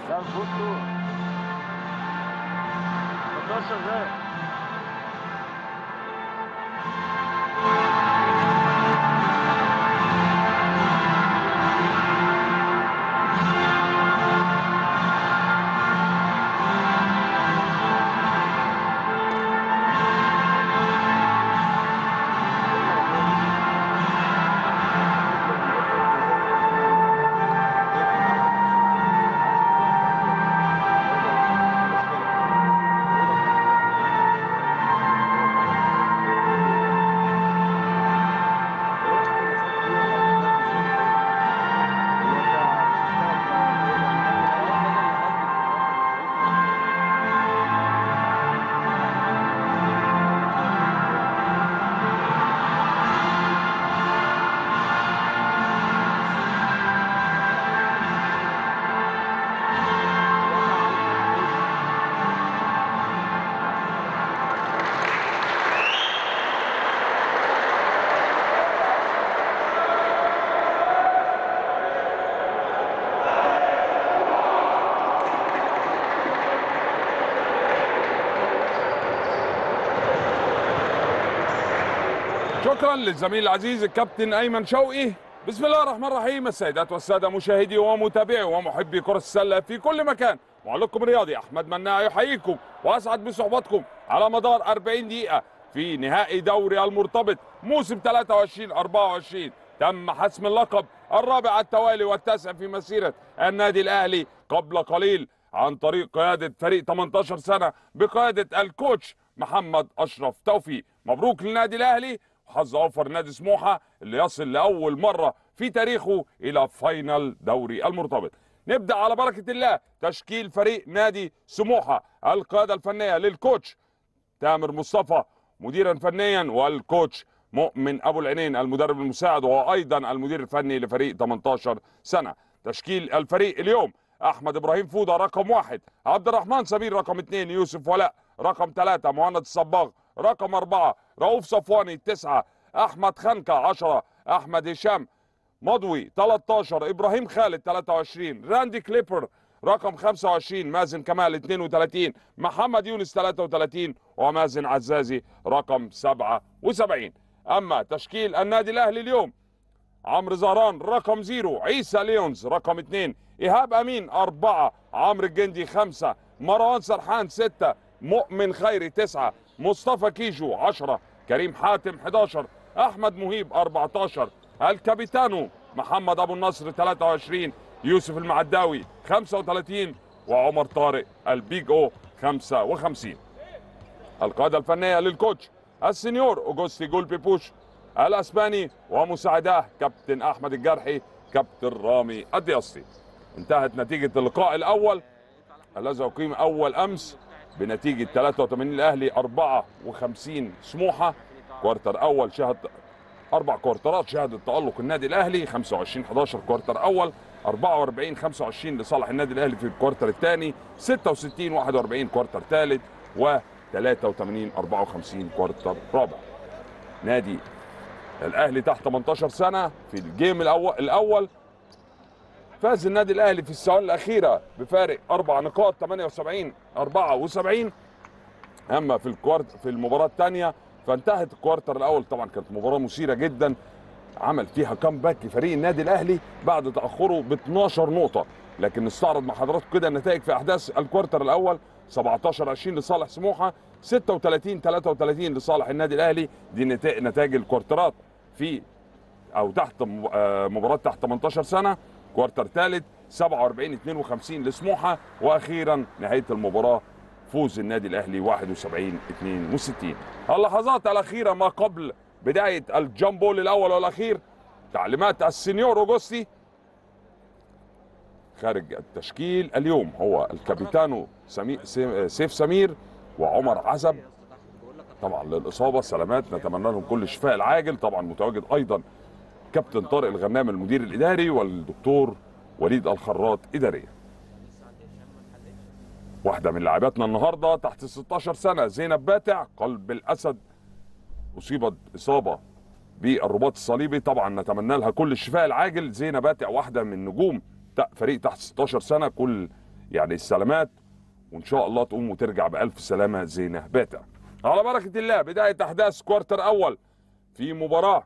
لا فوتو 14 غير شكرا للزميل العزيز الكابتن ايمن شوقي بسم الله الرحمن الرحيم السيدات والساده مشاهدي ومتابعي ومحبي كره السله في كل مكان معلقكم الرياضي احمد مناع يحييكم واسعد بصحبتكم على مدار 40 دقيقه في نهائي دوري المرتبط موسم 23 24 تم حسم اللقب الرابع على التوالي والتاسع في مسيره النادي الاهلي قبل قليل عن طريق قياده فريق 18 سنه بقياده الكوتش محمد اشرف توفيق مبروك للنادي الاهلي وحظ اوفر نادي سموحه اللي يصل لاول مره في تاريخه الى فاينل دوري المرتبط نبدا على بركه الله تشكيل فريق نادي سموحه القياده الفنيه للكوتش تامر مصطفى مديرا فنيا والكوتش مؤمن ابو العينين المدرب المساعد وهو ايضا المدير الفني لفريق 18 سنه تشكيل الفريق اليوم احمد ابراهيم فوده رقم واحد عبد الرحمن سمير رقم اثنين يوسف ولاء رقم ثلاثة مهند الصباغ رقم أربعة رؤوف صفواني تسعة أحمد خنكة عشرة أحمد هشام مضوي 13 إبراهيم خالد 23 راندي كليبر رقم 25 مازن كمال 32 محمد يونس 33 ومازن عزازي رقم 77 أما تشكيل النادي الأهلي اليوم عمرو زهران رقم زيرو عيسى ليونز رقم اثنين إيهاب أمين أربعة عمرو الجندي خمسة مروان سرحان ستة مؤمن خيري تسعة مصطفى كيجو عشرة كريم حاتم 11 أحمد مهيب 14 الكابيتانو محمد أبو النصر 23 يوسف المعداوي 35 وعمر طارق البيج أو 55 القادة الفنية للكوتش السنيور أوجوستي جول بيبوش الأسباني ومساعداه كابتن أحمد الجرحي كابتن رامي الدياسطي انتهت نتيجة اللقاء الأول الذي أقيم أول أمس بنتيجة 83 الأهلي 54 سموحة كوارتر أول شهد أربع كوارترات شهدت تألق النادي الأهلي 25 11 كوارتر أول 44 25 لصالح النادي الأهلي في الكوارتر الثاني 66 41 كوارتر ثالث و 83 54 كوارتر رابع نادي الأهلي تحت 18 سنة في الجيم الأول الأول فاز النادي الاهلي في الثواني الاخيره بفارق اربع نقاط 78 74 اما في الكوارت في المباراه الثانيه فانتهت الكوارتر الاول طبعا كانت مباراه مثيره جدا عمل فيها كامباك لفريق النادي الاهلي بعد تاخره ب 12 نقطه لكن نستعرض مع حضراتكم كده النتائج في احداث الكوارتر الاول 17 20 لصالح سموحه 36 33 لصالح النادي الاهلي دي نتا- نتائج الكوارترات في او تحت م- آه، مباراه تحت 18 سنه كوارتر ثالث 47 52 لسموحه واخيرا نهايه المباراه فوز النادي الاهلي 71 62 اللحظات الاخيره ما قبل بدايه الجامبول الاول والاخير تعليمات السنيور اوجوستي خارج التشكيل اليوم هو الكابيتانو سمي... سي- سيف سمير وعمر عزب طبعا للاصابه سلامات نتمنى لهم كل الشفاء العاجل طبعا متواجد ايضا كابتن طارق الغنام المدير الاداري والدكتور وليد الخراط اداريا واحده من لاعباتنا النهارده تحت 16 سنه زينب باتع قلب الاسد اصيبت اصابه بالرباط الصليبي طبعا نتمنى لها كل الشفاء العاجل زينب باتع واحده من نجوم تا- فريق تحت 16 سنه كل يعني السلامات وان شاء الله تقوم وترجع بالف سلامه زينه باتع على بركه الله بدايه احداث كوارتر اول في مباراه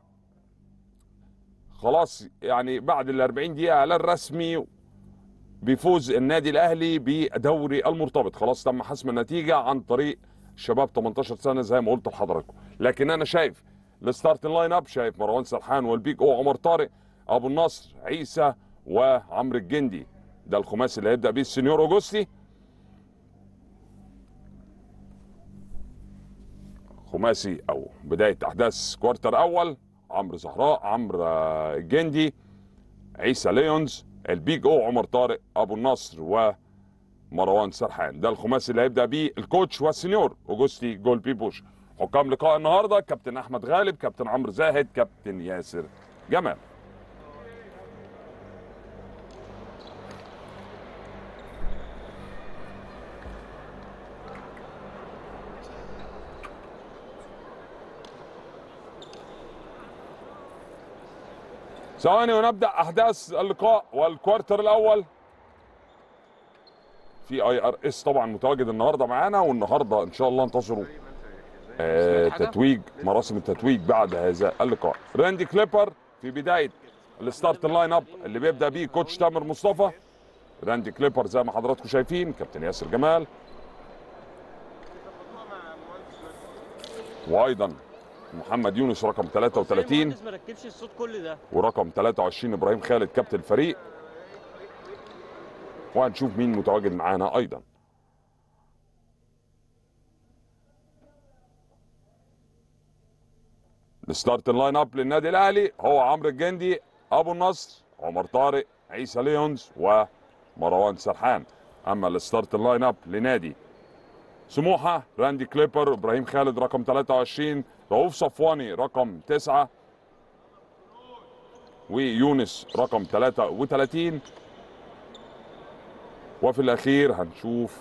خلاص يعني بعد ال 40 دقيقه اعلان رسمي بيفوز النادي الاهلي بدوري المرتبط خلاص تم حسم النتيجه عن طريق شباب 18 سنه زي ما قلت لحضراتكم لكن انا شايف الستارت لاين اب شايف مروان سرحان والبيك او عمر طارق ابو النصر عيسى وعمرو الجندي ده الخماسي اللي هيبدا بيه السنيور اوجوستي خماسي او بدايه احداث كوارتر اول عمرو زهراء عمرو آه، جندي عيسى ليونز البيج او عمر طارق ابو النصر ومروان سرحان ده الخماسي اللي هيبدا بيه الكوتش والسنيور اوجوستي جول بيبوش حكام لقاء النهارده كابتن احمد غالب كابتن عمرو زاهد كابتن ياسر جمال ثواني ونبدا احداث اللقاء والكوارتر الاول في اي ار اس طبعا متواجد النهارده معانا والنهارده ان شاء الله انتظروا آه تتويج مراسم التتويج بعد هذا اللقاء راندي كليبر في بدايه الستارت اللاين اب اللي بيبدا بيه كوتش تامر مصطفى راندي كليبر زي ما حضراتكم شايفين كابتن ياسر جمال وايضا محمد يونس رقم 33 المهندس ما ركبش الصوت كل ده ورقم 23 ابراهيم خالد كابتن الفريق وهنشوف مين متواجد معانا ايضا الستارت لاين اب للنادي الاهلي هو عمرو الجندي ابو النصر عمر طارق عيسى ليونز ومروان سرحان اما الستارت لاين اب لنادي سموحه راندي كليبر ابراهيم خالد رقم 23 رؤوف صفواني رقم 9 ويونس رقم 33 وفي الاخير هنشوف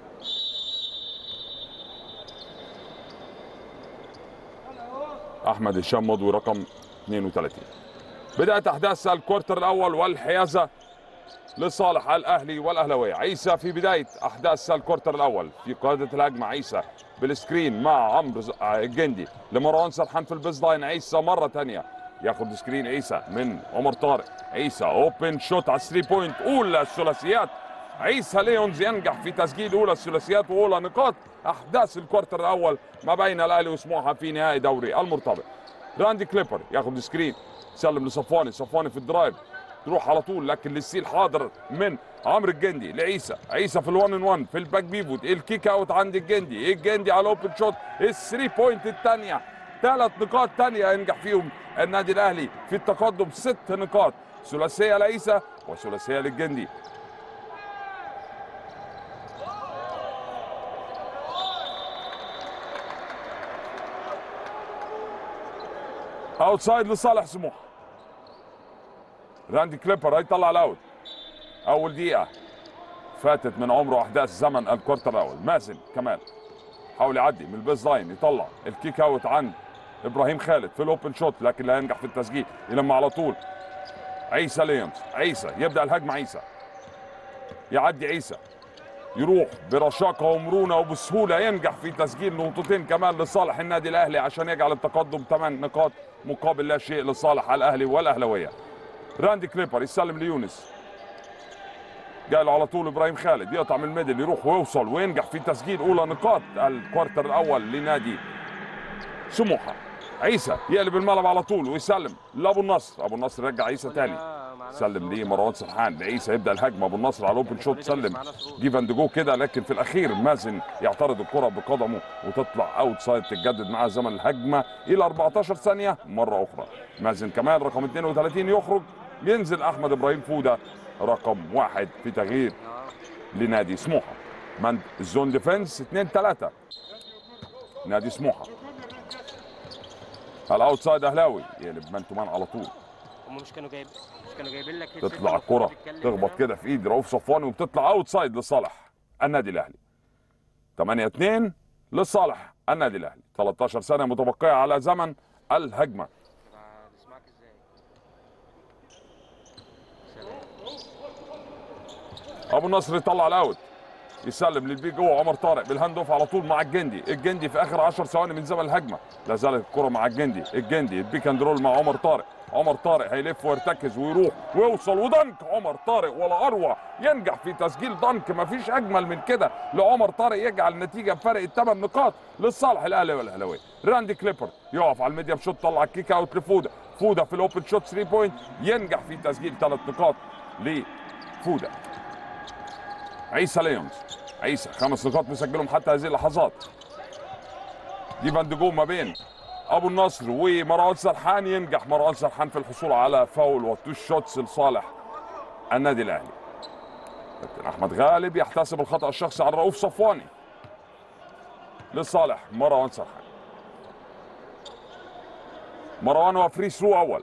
احمد هشام مضوي رقم 32 بدات احداث الكوارتر الاول والحيازه لصالح الاهلي والاهلاويه عيسى في بدايه احداث الكوارتر الاول في قياده الهجمه عيسى بالسكرين مع عمرو ز- آه، الجندي لمروان سرحان في البيز لاين عيسى مره ثانيه ياخد سكرين عيسى من عمر طارق عيسى اوبن شوت على 3 بوينت اولى الثلاثيات عيسى ليونز ينجح في تسجيل اولى الثلاثيات واولى نقاط احداث الكوارتر الاول ما بين الاهلي وسموحه في نهائي دوري المرتبط راندي كليبر ياخد سكرين سلم لصفواني صفواني في الدرايف تروح على طول لكن للسيل حاضر من عمرو الجندي لعيسى عيسى في الوان ان وان في الباك بيفوت الكيك اوت عند الجندي الجندي على الاوبن شوت الثري بوينت الثانيه ثلاث نقاط ثانيه ينجح فيهم النادي الاهلي في التقدم ست نقاط ثلاثيه لعيسى وثلاثيه للجندي اوتسايد لصالح سموحه راندي كليبر هيطلع الاوت اول دقيقه فاتت من عمره احداث زمن الكورتر الاول مازن كمال حاول يعدي من البيز لاين يطلع الكيك اوت عند ابراهيم خالد في الاوبن شوت لكن لا ينجح في التسجيل يلم على طول عيسى ليونز عيسى يبدا الهجمه عيسى يعدي عيسى يروح برشاقه ومرونه وبسهوله ينجح في تسجيل نقطتين كمان لصالح النادي الاهلي عشان يجعل التقدم 8 نقاط مقابل لا شيء لصالح الاهلي والاهلاويه راندي كليبر يسلم ليونس جاي له على طول ابراهيم خالد يقطع من الميدل يروح ويوصل وينجح في تسجيل اولى نقاط الكوارتر الاول لنادي سموحه عيسى يقلب الملعب على طول ويسلم لابو النصر ابو النصر رجع عيسى تاني سلم ليه مروان سرحان لعيسى يبدا الهجمه ابو النصر على الاوبن شوت سلم جيف اند جو كده لكن في الاخير مازن يعترض الكره بقدمه وتطلع اوت سايد تتجدد معاه زمن الهجمه الى 14 ثانيه مره اخرى مازن كمان رقم 32 يخرج ينزل احمد ابراهيم فوده رقم واحد في تغيير لنادي سموحه من الزون ديفنس 2 3 نادي سموحه الاوتسايد اهلاوي يقلب مان تو مان على طول هم مش كانوا جايب مش كانوا جايبين لك تطلع الكرة تخبط كده في ايد رؤوف صفواني وبتطلع اوت سايد لصالح النادي الاهلي 8 2 لصالح النادي الاهلي 13 سنة متبقية على زمن الهجمة نسمعك ازاي سلام ابو النصر يطلع الاوت يسلم للبيك جوه عمر طارق بالهاند اوف على طول مع الجندي الجندي في اخر 10 ثواني من زمن الهجمه لا زالت الكره مع الجندي الجندي البيك اند رول مع عمر طارق عمر طارق هيلف ويرتكز ويروح ويوصل ودنك عمر طارق ولا اروع ينجح في تسجيل دنك مفيش اجمل من كده لعمر طارق يجعل النتيجه بفرق الثمان نقاط لصالح الاهلي والاهلاويه راندي كليبر يقف على الميديم شوت طلع الكيك اوت لفوده فوده في الاوبن شوت 3 بوينت ينجح في تسجيل ثلاث نقاط لفوده عيسى ليونز عيسى خمس نقاط مسجلهم حتى هذه اللحظات دي فان ديجو ما بين ابو النصر ومروان سرحان ينجح مروان سرحان في الحصول على فاول وتوش شوتس لصالح النادي الاهلي كابتن احمد غالب يحتسب الخطا الشخصي على رؤوف صفواني لصالح مروان سرحان مروان وفري ثرو اول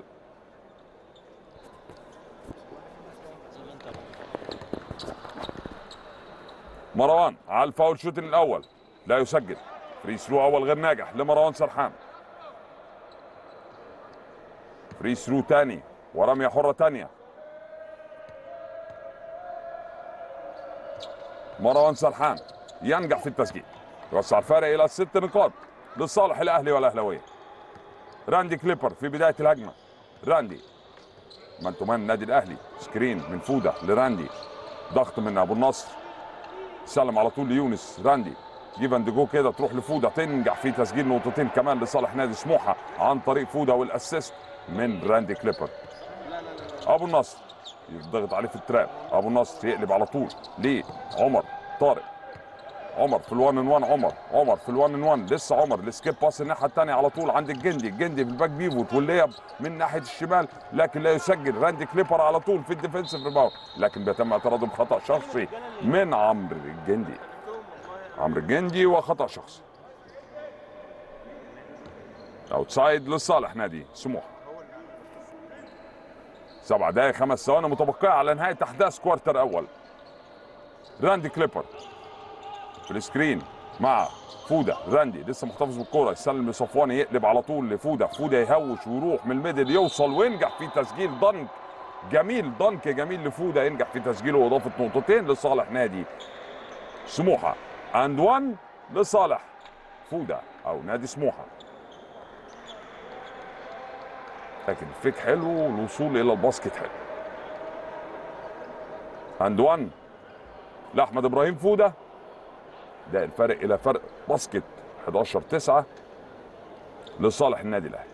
مروان على الفاول شوتنج الاول لا يسجل فري ثرو اول غير ناجح لمروان سرحان فري ثرو تاني ورميه حره تانيه مروان سرحان ينجح في التسجيل يوسع الفارق الى ست نقاط لصالح الاهلي والاهلاويه راندي كليبر في بدايه الهجمه راندي من تمان النادي الاهلي سكرين من فوده لراندي ضغط من ابو النصر سلم على طول ليونس راندي جيفان ديجو كده تروح لفوده تنجح في تسجيل نقطتين كمان لصالح نادي سموحه عن طريق فوده والاسيست من راندي كليبر ابو النصر يضغط عليه في التراب ابو النصر يقلب على طول ليه عمر طارق عمر في الوان ان وان عمر عمر في الوان ان وان لسه عمر السكيب باس الناحيه الثانيه على طول عند الجندي الجندي في الباك بيفوت والليب من ناحيه الشمال لكن لا يسجل راندي كليبر على طول في الديفنسيف ريباوند لكن بيتم اعتراضه بخطا شخصي من عمرو الجندي عمرو الجندي وخطا شخصي اوتسايد لصالح نادي سموحه سبع دقائق خمس ثواني متبقيه على نهايه احداث كوارتر اول راندي كليبر في السكرين مع فوده راندي لسه محتفظ بالكوره يسلم لصفواني يقلب على طول لفوده فوده يهوش ويروح من الميدل يوصل وينجح في تسجيل دنك جميل دنك جميل لفوده ينجح في تسجيله واضافه نقطتين لصالح نادي سموحه اند 1 لصالح فوده او نادي سموحه لكن الفيك حلو والوصول الى الباسكت حلو اند 1 لاحمد ابراهيم فوده ده الفرق الى فرق باسكت 11 9 لصالح النادي الاهلي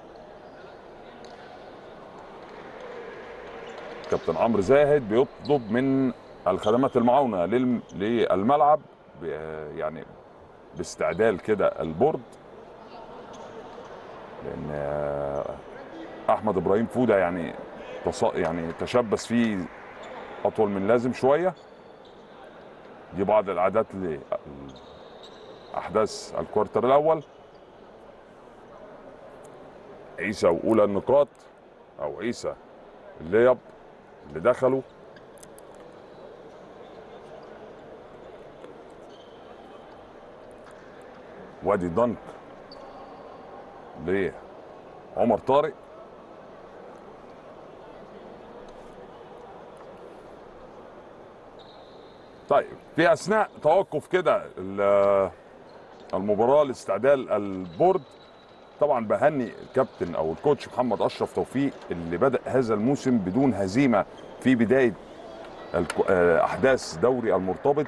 كابتن عمرو زاهد بيطلب من الخدمات المعاونه للم- للملعب ب- يعني باستعدال كده البورد لان آه، احمد ابراهيم فوده يعني تص- يعني تشبث فيه اطول من لازم شويه دي بعض الاعداد لاحداث الكوارتر الاول عيسى واولى النقاط او عيسى الليب اللي دخلوا وادي دنك لعمر طارق طيب في اثناء توقف كده ال- المباراه لاستعداد البورد طبعا بهني الكابتن او الكوتش محمد اشرف توفيق اللي بدا هذا الموسم بدون هزيمه في بدايه الك- آه، احداث دوري المرتبط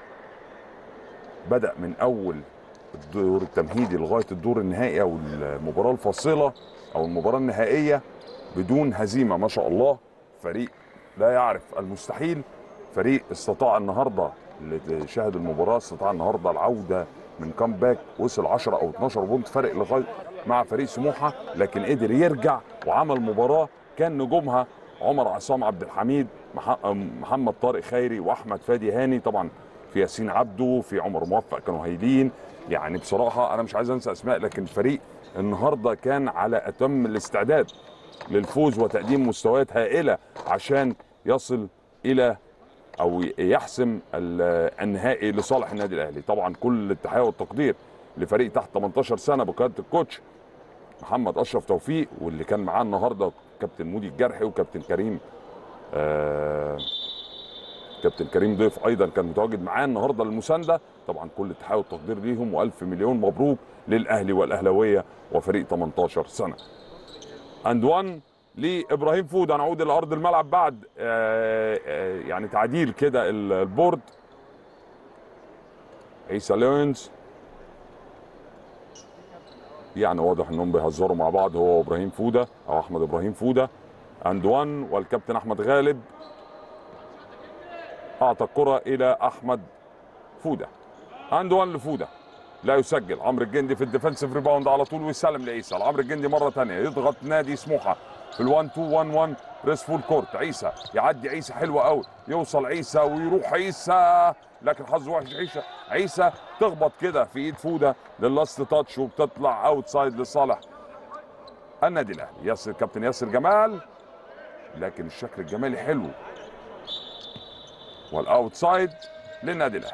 بدا من اول الدور التمهيدي لغايه الدور النهائي او المباراه الفاصله او المباراه النهائيه بدون هزيمه ما شاء الله فريق لا يعرف المستحيل فريق استطاع النهارده اللي شاهد المباراه استطاع النهارده العوده من كامباك وصل 10 او 12 بونت فرق لغايه مع فريق سموحه لكن قدر يرجع وعمل مباراه كان نجومها عمر عصام عبد الحميد مح- محمد طارق خيري واحمد فادي هاني طبعا في ياسين عبده في عمر موفق كانوا هايلين يعني بصراحه انا مش عايز انسى اسماء لكن الفريق النهارده كان على اتم الاستعداد للفوز وتقديم مستويات هائله عشان يصل الى او يحسم ال- النهائي لصالح النادي الاهلي طبعا كل التحيه والتقدير لفريق تحت 18 سنه بقياده الكوتش محمد اشرف توفيق واللي كان معاه النهارده كابتن مودي الجرحي وكابتن كريم آه كابتن كريم ضيف ايضا كان متواجد معاه النهارده للمسانده طبعا كل التحيه والتقدير ليهم والف مليون مبروك للاهلي والاهلاويه وفريق 18 سنه اند 1 لابراهيم فوده نعود الى ارض الملعب بعد آه، آه، يعني تعديل كده ال- البورد عيسى ليونز يعني واضح انهم بيهزروا مع بعض هو وابراهيم فوده او احمد ابراهيم فوده اند 1 والكابتن احمد غالب اعطى الكره الى احمد فوده اند 1 لفوده لا يسجل عمرو الجندي في الديفنسيف ريباوند على طول ويسلم لعيسى عمرو الجندي مره ثانيه يضغط نادي سموحه في ال1 2 1 1 بريس فول كورت عيسى يعدي عيسى حلوه قوي يوصل عيسى ويروح عيسى لكن حظ وحش عيسى عيسى تخبط كده في ايد فوده للاست تاتش وبتطلع اوت سايد لصالح النادي الاهلي ياسر كابتن ياسر جمال لكن الشكل الجمالي حلو والاوت سايد للنادي الاهلي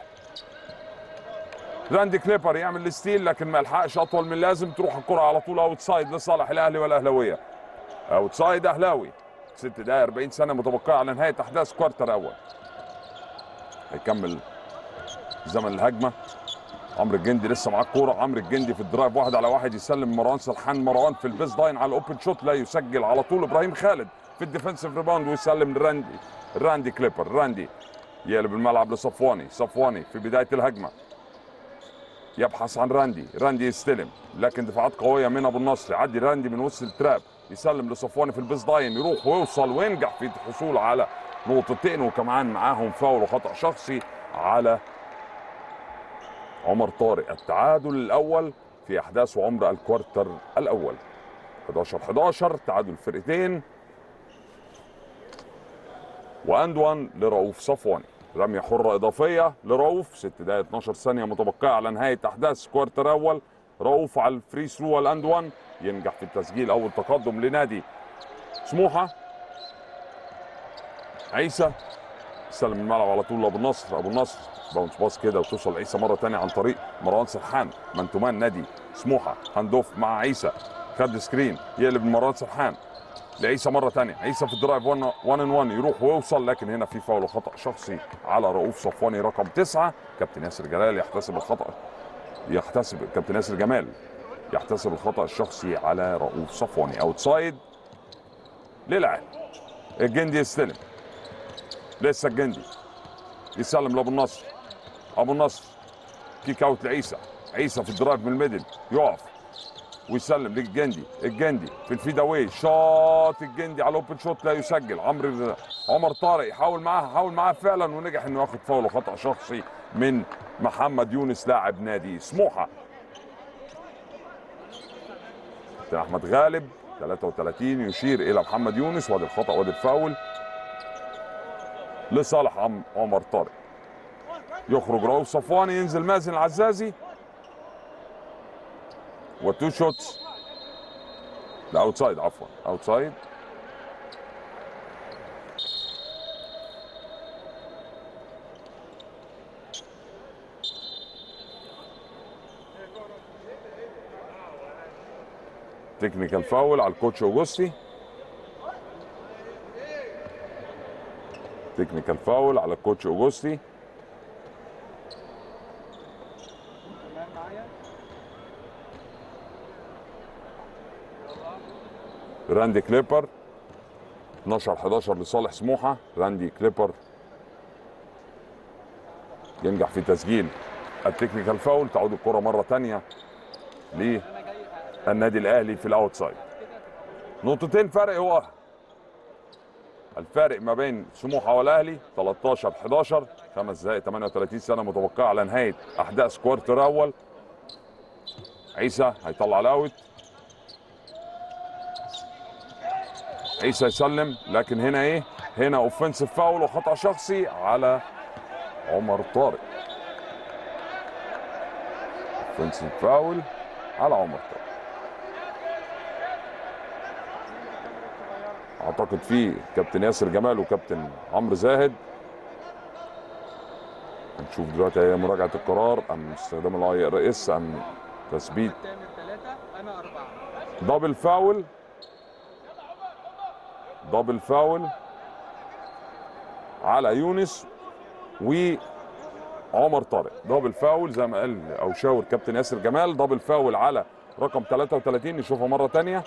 راندي كليبر يعمل الستيل لكن ما يلحقش اطول من اللازم تروح الكره على طول اوت سايد لصالح الاهلي والاهلاويه اوت سايد اهلاوي ست دقائق 40 سنه متبقيه على نهايه احداث كوارتر اول هيكمل زمن الهجمه عمرو الجندي لسه معاه الكوره عمرو الجندي في الدرايف واحد على واحد يسلم مروان سرحان مروان في البيس لاين على الاوبن شوت لا يسجل على طول ابراهيم خالد في الديفنسيف ريباوند ويسلم لراندي راندي كليبر راندي يقلب الملعب لصفواني صفواني في بدايه الهجمه يبحث عن راندي راندي يستلم لكن دفاعات قويه من ابو النصر يعدي راندي من وسط التراب يسلم لصفواني في البيس لاين يروح ويوصل وينجح في الحصول على نقطتين وكمان معاهم فاول وخطا شخصي على عمر طارق التعادل الاول في احداث وعمر الكوارتر الاول 11 11 تعادل الفرقتين واند 1 لرؤوف صفواني رميه حره اضافيه لرؤوف 6 دقائق 12 ثانيه متبقيه على نهايه احداث كوارتر اول رؤوف على الفري ثرو والاند 1 ينجح في التسجيل اول تقدم لنادي سموحه عيسى استلم الملعب على طول لابو النصر ابو النصر باونس باص كده وتوصل عيسى مره ثانيه عن طريق مروان سرحان من تمان نادي سموحه هاند اوف مع عيسى خد سكرين يقلب مروان سرحان لعيسى مره ثانيه عيسى في الدرايف 1 1 ان 1 يروح ويوصل لكن هنا في فاول وخطا شخصي على رؤوف صفواني رقم تسعه كابتن ياسر جلال يحتسب الخطا يحتسب كابتن ياسر جمال يحتسب الخطا الشخصي على رؤوف صفواني اوت سايد للعب الجندي يستلم لسه الجندي يسلم لابو النصر ابو النصر كيك اوت لعيسى عيسى في الدرايف من الميدل يقف ويسلم للجندي الجندي في الفيد اواي شاط الجندي على الاوبن شوت لا يسجل عمرو عمر طارق يحاول معاه حاول معاه فعلا ونجح انه ياخد فاول وخطا شخصي من محمد يونس لاعب نادي سموحه كابتن احمد غالب 33 يشير الى محمد يونس وادي الخطا وادي الفاول لصالح عم عمر طارق يخرج رؤوف صفواني ينزل مازن العزازي وتو شوتس لا اوتسايد عفوا اوتسايد تكنيكال فاول على الكوتش اوجوستي تكنيكال فاول على الكوتش اوجوستي راندي كليبر 12 11 لصالح سموحه راندي كليبر ينجح في تسجيل التكنيكال فاول تعود الكره مره ثانيه للنادي الاهلي في الاوتسايد نقطتين فرق هو الفارق ما بين سموحه والاهلي 13 11 خمس دقائق 38 سنه متوقعه على نهايه احداث كوارتر اول عيسى هيطلع الاوت عيسى يسلم لكن هنا ايه هنا اوفنسيف فاول وخطا شخصي على عمر طارق اوفنسيف فاول على عمر طارق اعتقد في كابتن ياسر جمال وكابتن عمرو زاهد هنشوف دلوقتي هي مراجعه القرار ام استخدام الاي ار اس ام تثبيت تعمل ثلاثة أنا أربعة دبل فاول دبل فاول على يونس وعمر طارق دبل فاول زي ما قال او شاور كابتن ياسر جمال دبل فاول على رقم 33 نشوفها مره تانية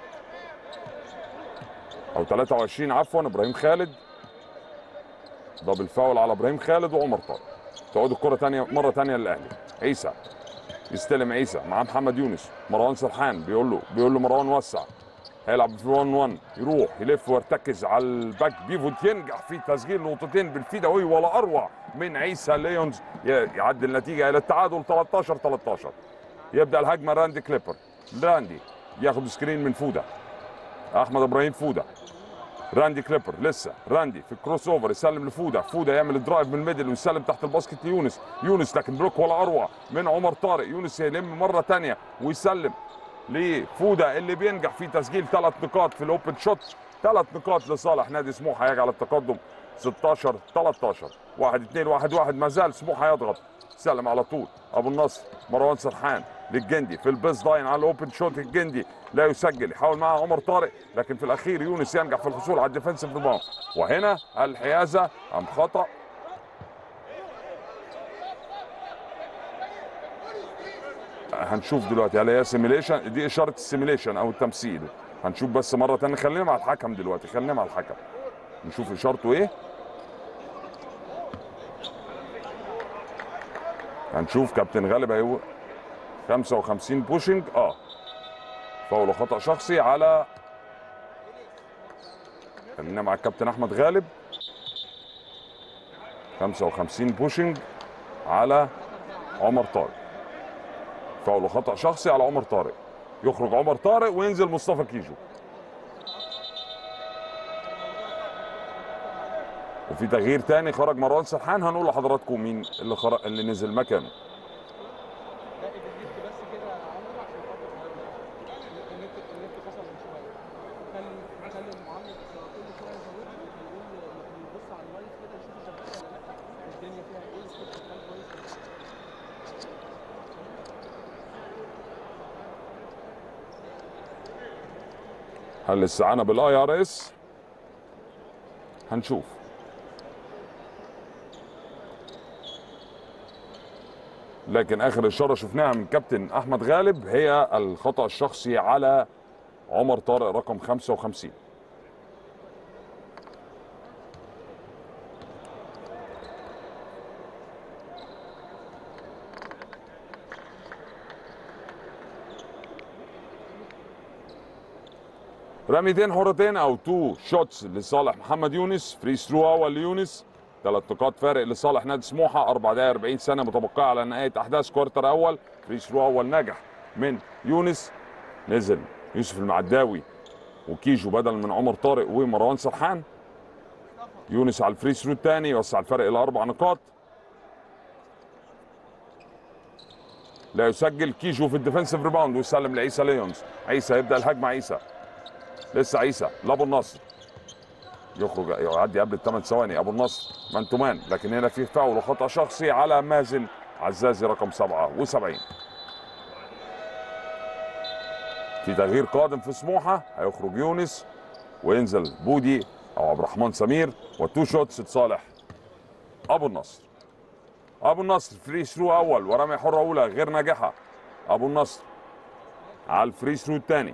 او 23 عفوا ابراهيم خالد دبل فاول على ابراهيم خالد وعمر طارق تعود الكره تانية مره تانية للاهلي عيسى يستلم عيسى مع محمد يونس مروان سرحان بيقول له بيقول له مروان وسع هيلعب في 1 1 يروح يلف ويرتكز على الباك بيفوت ينجح في تسجيل نقطتين بالفيداوي ولا اروع من عيسى ليونز ي- يعدل النتيجه الى التعادل 13 13 يبدا الهجمه راندي كليبر راندي ياخد سكرين من فوده احمد ابراهيم فوده راندي كليبر لسه راندي في الكروس اوفر يسلم لفوده فوده يعمل الدرايف من الميدل ويسلم تحت الباسكت ليونس يونس لكن بلوك ولا اروع من عمر طارق يونس يلم مره ثانيه ويسلم لفوده اللي بينجح في تسجيل ثلاث نقاط في الاوبن شوت ثلاث نقاط لصالح نادي سموحه يجعل التقدم 16 13 1 2 1 1 ما زال سموحه يضغط سلم على طول ابو النصر مروان سرحان للجندي في البيس لاين على الاوبن شوت الجندي لا يسجل يحاول معه عمر طارق لكن في الاخير يونس ينجح في الحصول على الديفنسيف ريباوند وهنا الحيازه ام خطا هنشوف دلوقتي هل هي سيميليشن دي اشاره السيميليشن او التمثيل هنشوف بس مره ثانيه خلينا مع الحكم دلوقتي خلينا مع الحكم نشوف اشارته ايه هنشوف كابتن غالب هيو 55 بوشنج اه فاول خطا شخصي على خلينا مع الكابتن احمد غالب 55 بوشنج على عمر طارق فاول خطا شخصي على عمر طارق يخرج عمر طارق وينزل مصطفى كيجو وفي تغيير تاني خرج مروان سرحان هنقول لحضراتكم مين اللي خرج اللي نزل مكانه باقي بالليفت بس كده يا عمرو عشان خاطر النت النت فصل من شويه خلي خلي المعلق كل شويه يزودها ويقول يبص على اللايف كده يشوف شغال ولا لا الدنيا فيها ايه الصوت شغال كويس ولا لا هل الاستعانه بالاي ار اس هنشوف لكن اخر اشاره شفناها من كابتن احمد غالب هي الخطا الشخصي على عمر طارق رقم 55 رميتين حرتين او تو شوتس لصالح محمد يونس فري ثرو اول ليونس ثلاث نقاط فارق لصالح نادي سموحه 4 دقائق 40 ثانيه متبقيه على نهايه احداث كوارتر اول فري ثرو اول نجح من يونس نزل يوسف المعداوي وكيجو بدل من عمر طارق ومروان سرحان يونس على الفري ثرو الثاني يوسع الفرق الى اربع نقاط لا يسجل كيجو في الديفنسيف ريباوند ويسلم لعيسى ليونز عيسى يبدا الهجمه عيسى لسه عيسى لابو النصر يخرج يعدي قبل الثمان ثواني ابو النصر مان تو مان لكن هنا في فاول وخطا شخصي على مازن عزازي رقم 77 في تغيير قادم في سموحه هيخرج يونس وينزل بودي او عبد الرحمن سمير والتو شوتس لصالح ابو النصر ابو النصر فري ثرو اول ورمي حره اولى غير ناجحه ابو النصر على الفري ثرو الثاني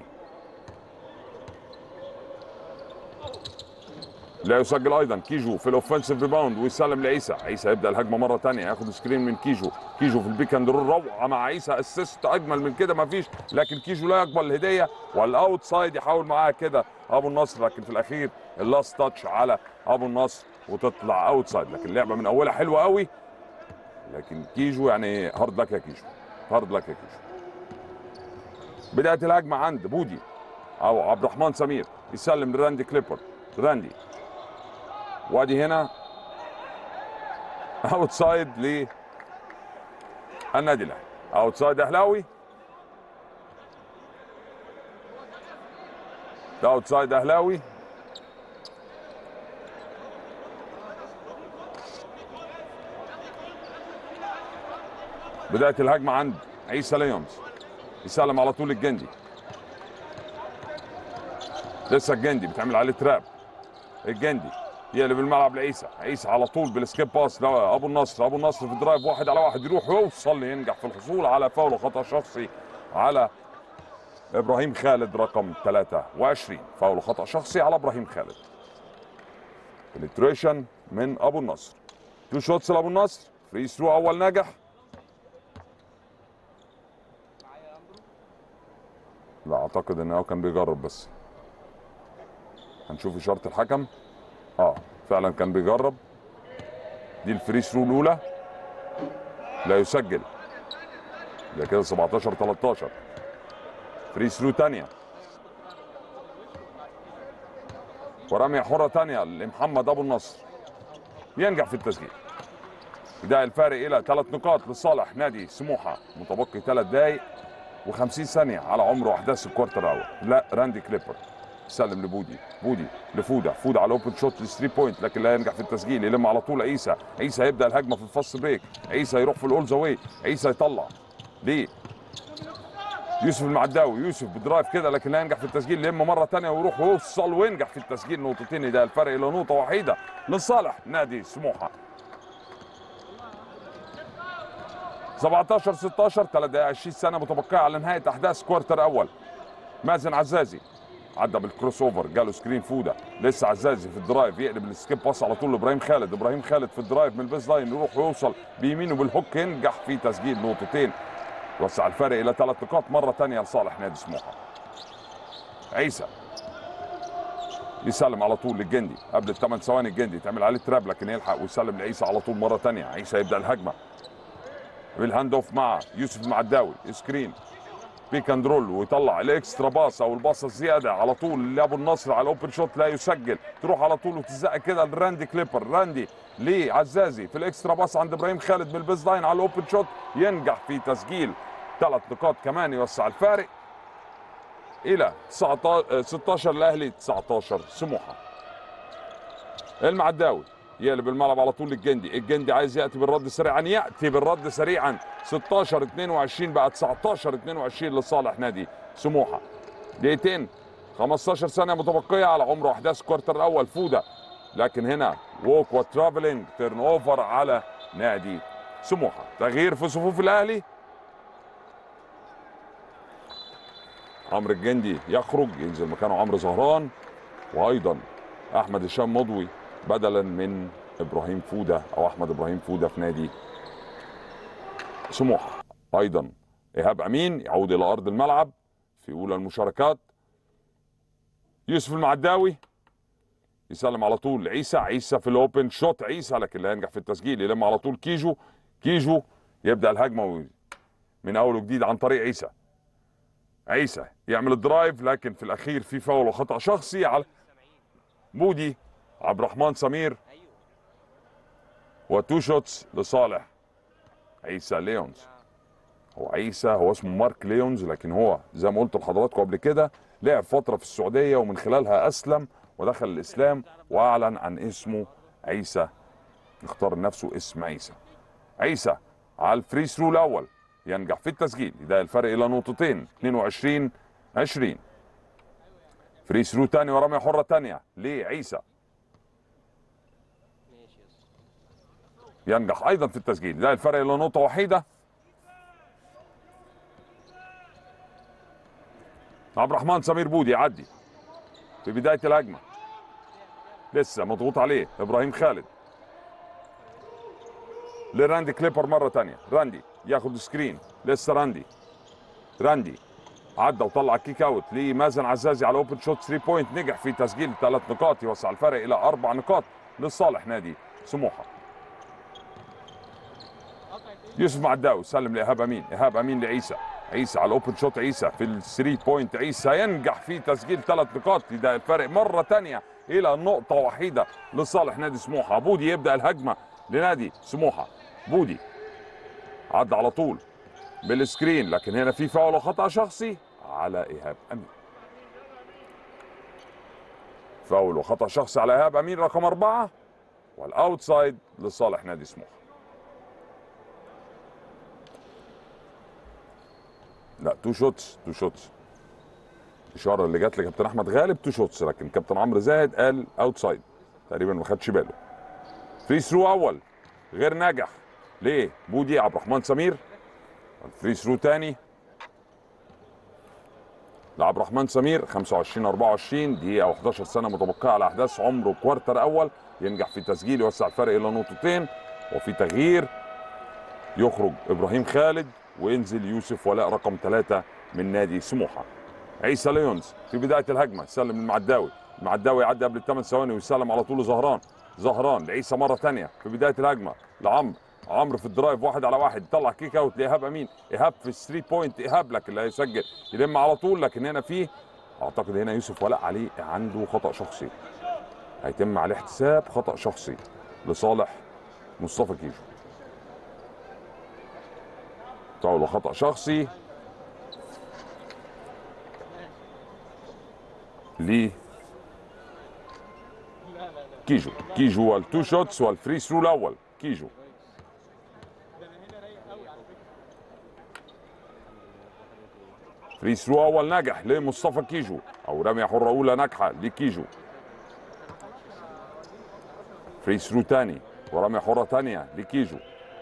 لا يسجل ايضا كيجو في الاوفنسيف ريباوند ويسلم لعيسى عيسى يبدا الهجمه مره ثانيه ياخد سكرين من كيجو كيجو في البيك اند رول روعه مع عيسى اسيست اجمل من كده ما فيش لكن كيجو لا يقبل الهديه والاوت سايد يحاول معاها كده ابو النصر لكن في الاخير اللاست تاتش على ابو النصر وتطلع اوت سايد لكن اللعبه من اولها حلوه قوي لكن كيجو يعني هارد لك يا كيجو هارد لك يا كيجو بدايه الهجمه عند بودي او عبد الرحمن سمير يسلم لراندي كليبر راندي وادي هنا اوت سايد للنادي الاهلي اوت سايد اهلاوي ده اوت سايد اهلاوي بدايه الهجمه عند عيسى ليونز يسلم على طول الجندي لسه الجندي بيتعمل عليه تراب الجندي يقلب الملعب لعيسى عيسى على طول بالسكيب باس لا ابو النصر ابو النصر في درايف واحد على واحد يروح يوصل ينجح في الحصول على فاول وخطا شخصي على ابراهيم خالد رقم 23 فاول وخطا شخصي على ابراهيم خالد بنتريشن من ابو النصر تو شوتس لابو النصر فري ثرو اول ناجح لا اعتقد ان هو كان بيجرب بس هنشوف اشاره الحكم اه فعلا كان بيجرب دي الفري ثرو الاولى لا يسجل ده كده 17 13 فري ثرو ثانيه ورمية حرة ثانية لمحمد أبو النصر ينجح في التسجيل بداية الفارق إلى ثلاث نقاط لصالح نادي سموحة متبقي ثلاث دقايق و50 ثانية على عمر أحداث الكوارتر الأول لا راندي كليبر سلم لبودي بودي لفوده فوده على اوبن شوت للثري بوينت لكن لا ينجح في التسجيل يلم على طول عيسى عيسى يبدا الهجمه في الفاست بريك عيسى يروح في الاول واي عيسى يطلع ليه يوسف المعداوي يوسف بدرايف كده لكن لا ينجح في التسجيل يلم مره ثانيه ويروح ويوصل وينجح في التسجيل نقطتين ده الفرق الى نقطه وحيده لصالح نادي سموحه 17 16 3 دقائق 20 سنه متبقيه على نهايه احداث كوارتر اول مازن عزازي عدى بالكروس اوفر جاله سكرين فوده لسه عزازي في الدرايف يقلب السكيب باس على طول لابراهيم خالد ابراهيم خالد في الدرايف من البيز لاين يروح ويوصل بيمينه بالهوك ينجح في تسجيل نقطتين وسع الفرق الى ثلاث نقاط مره ثانيه لصالح نادي سموحه عيسى يسلم على طول للجندي قبل الثمان ثواني الجندي تعمل عليه تراب لكن يلحق ويسلم لعيسى على طول مره ثانيه عيسى يبدا الهجمه بالهاند اوف مع يوسف المعداوي سكرين بيك اند رول ويطلع الاكسترا باص او الباصه الزياده على طول لابو النصر على الاوبن شوت لا يسجل تروح على طول وتزق كده لراندي كليبر راندي لعزازي في الاكسترا باص عند ابراهيم خالد من البيز لاين على الاوبن شوت ينجح في تسجيل ثلاث نقاط كمان يوسع الفارق الى 19 16 الاهلي 19 سموحه المعداوي يقلب الملعب على طول للجندي الجندي عايز ياتي بالرد سريعا ياتي بالرد سريعا 16 22 بقى 19 22 لصالح نادي سموحه دقيقتين 15 ثانيه متبقيه على عمر احداث الكوارتر الاول فوده لكن هنا ووك وترافلينج تيرن اوفر على نادي سموحه تغيير في صفوف الاهلي عمرو الجندي يخرج ينزل مكانه عمرو زهران وايضا احمد هشام مضوي بدلا من ابراهيم فوده او احمد ابراهيم فوده في نادي سموحه ايضا ايهاب امين يعود الى ارض الملعب في اولى المشاركات يوسف المعداوي يسلم على طول عيسى عيسى في الاوبن شوت عيسى لكن لا ينجح في التسجيل يلم على طول كيجو كيجو يبدا الهجمه من اول وجديد عن طريق عيسى عيسى يعمل الدرايف لكن في الاخير في فاول وخطا شخصي على مودي عبد الرحمن سمير وتو شوتس لصالح عيسى ليونز هو عيسى هو اسمه مارك ليونز لكن هو زي ما قلت لحضراتكم قبل كده لعب فتره في السعوديه ومن خلالها اسلم ودخل الاسلام واعلن عن اسمه عيسى اختار لنفسه اسم عيسى عيسى على الفري ثرو الاول ينجح في التسجيل ده الفرق الى نقطتين 22 20 فري ثرو تاني ورميه حره تانيه لعيسى ماشي يا اسطى ينجح ايضا في التسجيل ده الفرق الى نقطه وحيده عبد الرحمن سمير بودي يعدي في بدايه الهجمه لسه مضغوط عليه ابراهيم خالد لراندي كليبر مره تانية راندي ياخد سكرين لسه راندي راندي عدى وطلع كيك اوت لمازن عزازي على اوبن شوت 3 بوينت نجح في تسجيل ثلاث نقاط يوسع الفرق الى اربع نقاط لصالح نادي سموحه يوسف معداوي سلم لايهاب امين ايهاب امين لعيسى عيسى على الاوبن شوت عيسى في الثري بوينت عيسى ينجح في تسجيل ثلاث نقاط ده الفرق مره ثانيه الى نقطه وحيده لصالح نادي سموحه بودي يبدا الهجمه لنادي سموحه بودي عدى على طول بالسكرين لكن هنا في فاول وخطا شخصي على ايهاب امين فاول وخطا شخصي على ايهاب امين رقم اربعه والاوتسايد لصالح نادي سموحه لا تو شوتس تو شوتس الاشاره اللي جت لكابتن احمد غالب تو شوتس لكن كابتن عمرو زاهد قال اوتسايد تقريبا ما خدش باله فري ثرو اول غير ناجح ليه بودي عبد الرحمن سمير الفري ثرو تاني لعبد الرحمن سمير 25 24 دقيقة و11 سنة متبقية على أحداث عمره كوارتر أول ينجح في تسجيل يوسع الفرق إلى نقطتين وفي تغيير يخرج إبراهيم خالد وينزل يوسف ولاء رقم ثلاثة من نادي سموحة عيسى ليونز في بداية الهجمة سلم المعداوي المعداوي يعدي قبل الثمان ثواني ويسلم على طول زهران زهران لعيسى مرة ثانية في بداية الهجمة لعمرو عمرو في الدرايف واحد على واحد يطلع كيك اوت لايهاب امين ايهاب في الثري بوينت ايهاب لكن اللي هيسجل يلم على طول لكن هنا في اعتقد هنا يوسف ولاء عليه عنده خطا شخصي هيتم عليه احتساب خطا شخصي لصالح مصطفى كيجو فاول خطا شخصي ل كيجو كيجو والتو شوتس والفري ثرو الاول كيجو فري ثرو اول نجح لمصطفى كيجو او رميه حره اولى ناجحه لكيجو فري ثرو تاني ورميه حره تانيه لكيجو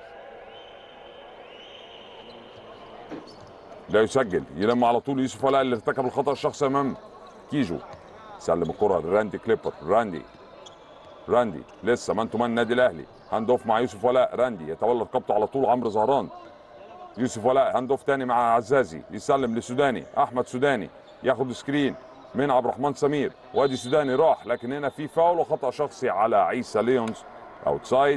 لا يسجل يلم على طول يوسف ولاء اللي ارتكب الخطا الشخصي امام كيجو سلم الكره لراندي كليبر راندي راندي لسه مان تو مان النادي الاهلي هاند اوف مع يوسف ولاء راندي يتولى رقبته على طول عمرو زهران يوسف ولاء هاند اوف تاني مع عزازي يسلم لسوداني احمد سوداني ياخد سكرين من عبد الرحمن سمير وادي سوداني راح لكن هنا في فاول وخطا شخصي على عيسى ليونز اوتسايد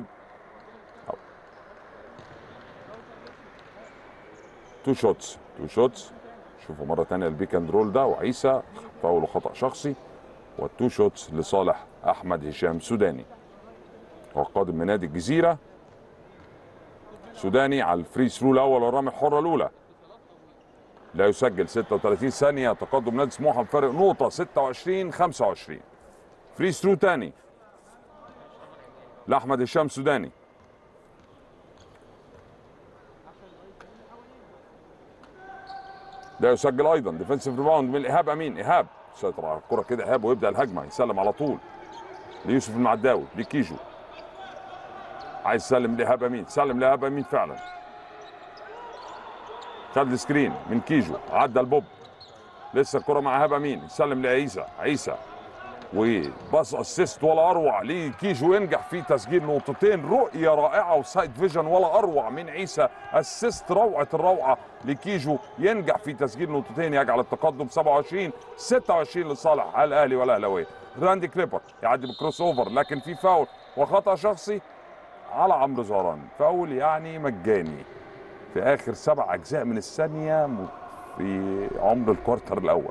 تو شوتس تو شوتس شوفوا مره تانية البيك اند رول ده وعيسى فاول وخطا شخصي والتو شوتس لصالح احمد هشام سوداني هو قادم من نادي الجزيره سوداني على الفري ثرو الاول والرمي الحره الاولى لا يسجل 36 ثانيه تقدم نادي سموحه بفارق نقطه 26 25 فري ثرو تاني لاحمد هشام سوداني لا يسجل ايضا ديفنسيف ريباوند من ايهاب امين ايهاب سيطر على الكره كده ايهاب ويبدا الهجمه يسلم على طول ليوسف المعداوي لكيجو عايز يسلم لايهاب امين سلم لايهاب امين فعلا خد السكرين من كيجو عدى البوب لسه الكره مع ايهاب امين يسلم لعيسى عيسى وباص اسيست ولا اروع لكيجو ينجح في تسجيل نقطتين رؤيه رائعه وسايد فيجن ولا اروع من عيسى اسيست روعه الروعه لكيجو ينجح في تسجيل نقطتين يجعل التقدم 27 26 لصالح الاهلي والاهلاويه راندي كليبر يعدي بالكروس اوفر لكن في فاول وخطا شخصي على عمرو زهران فاول يعني مجاني في اخر سبع اجزاء من الثانيه م- في عمر الكوارتر الاول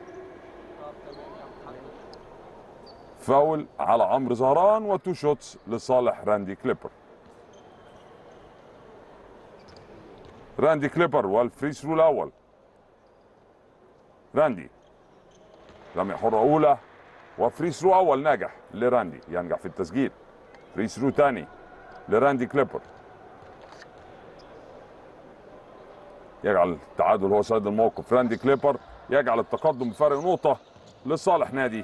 فاول على عمرو زهران وتو شوتس لصالح راندي كليبر راندي كليبر والفري ثرو الاول راندي رمي حره اولى وفري ثرو اول ناجح لراندي ينجح في التسجيل فري ثرو تاني لراندي كليبر يجعل التعادل هو سيد الموقف راندي كليبر يجعل التقدم بفارق نقطة لصالح نادي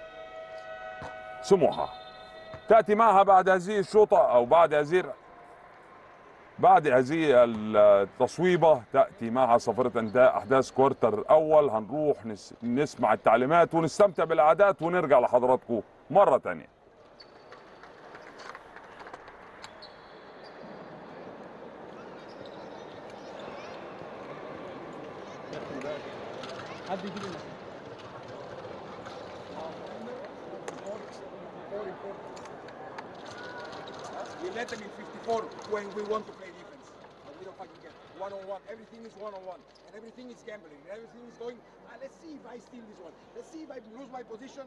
سموحة تأتي معها بعد هذه الشوطة أو بعد هذه بعد هذه التصويبة تأتي معها صفرة انتهاء أحداث كوارتر أول هنروح نس... نسمع التعليمات ونستمتع بالعادات ونرجع لحضراتكم مرة تانية حد يجيب المسافه We let them in 54 when we want to play defense. But we don't fucking get one on one. Everything is one on one. And everything is gambling. And everything is going, ah, let's see if I steal this one. Let's see if I lose my position.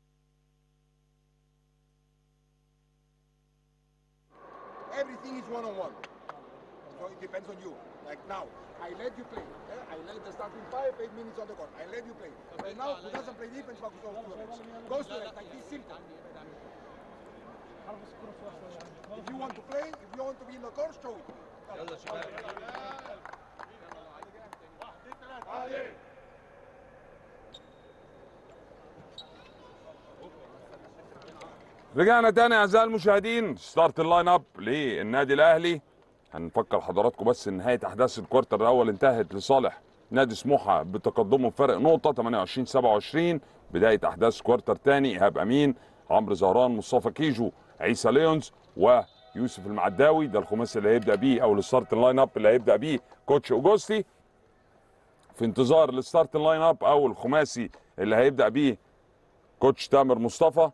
Everything is one on one. So it depends on you. Like now, I let you play. eh? I let the starting five, eight minutes on the court. I let you play. But now, who doesn't play defense focus on to the bench. Goes to it like this simple. If you want to play, if you want to be in the court, show it. رجعنا تاني اعزائي المشاهدين ستارت اللاين اب للنادي الاهلي هنفكر حضراتكم بس ان نهايه احداث الكوارتر الاول انتهت لصالح نادي سموحه بتقدمه بفرق نقطه 28 27 بدايه احداث كوارتر تاني ايهاب امين عمرو زهران مصطفى كيجو عيسى ليونز ويوسف المعداوي ده الخماسي اللي هيبدا بيه او الستارت اللاين اب اللي هيبدا بيه كوتش اوجوستي في انتظار الستارت اللاين اب او الخماسي اللي هيبدا بيه كوتش تامر مصطفى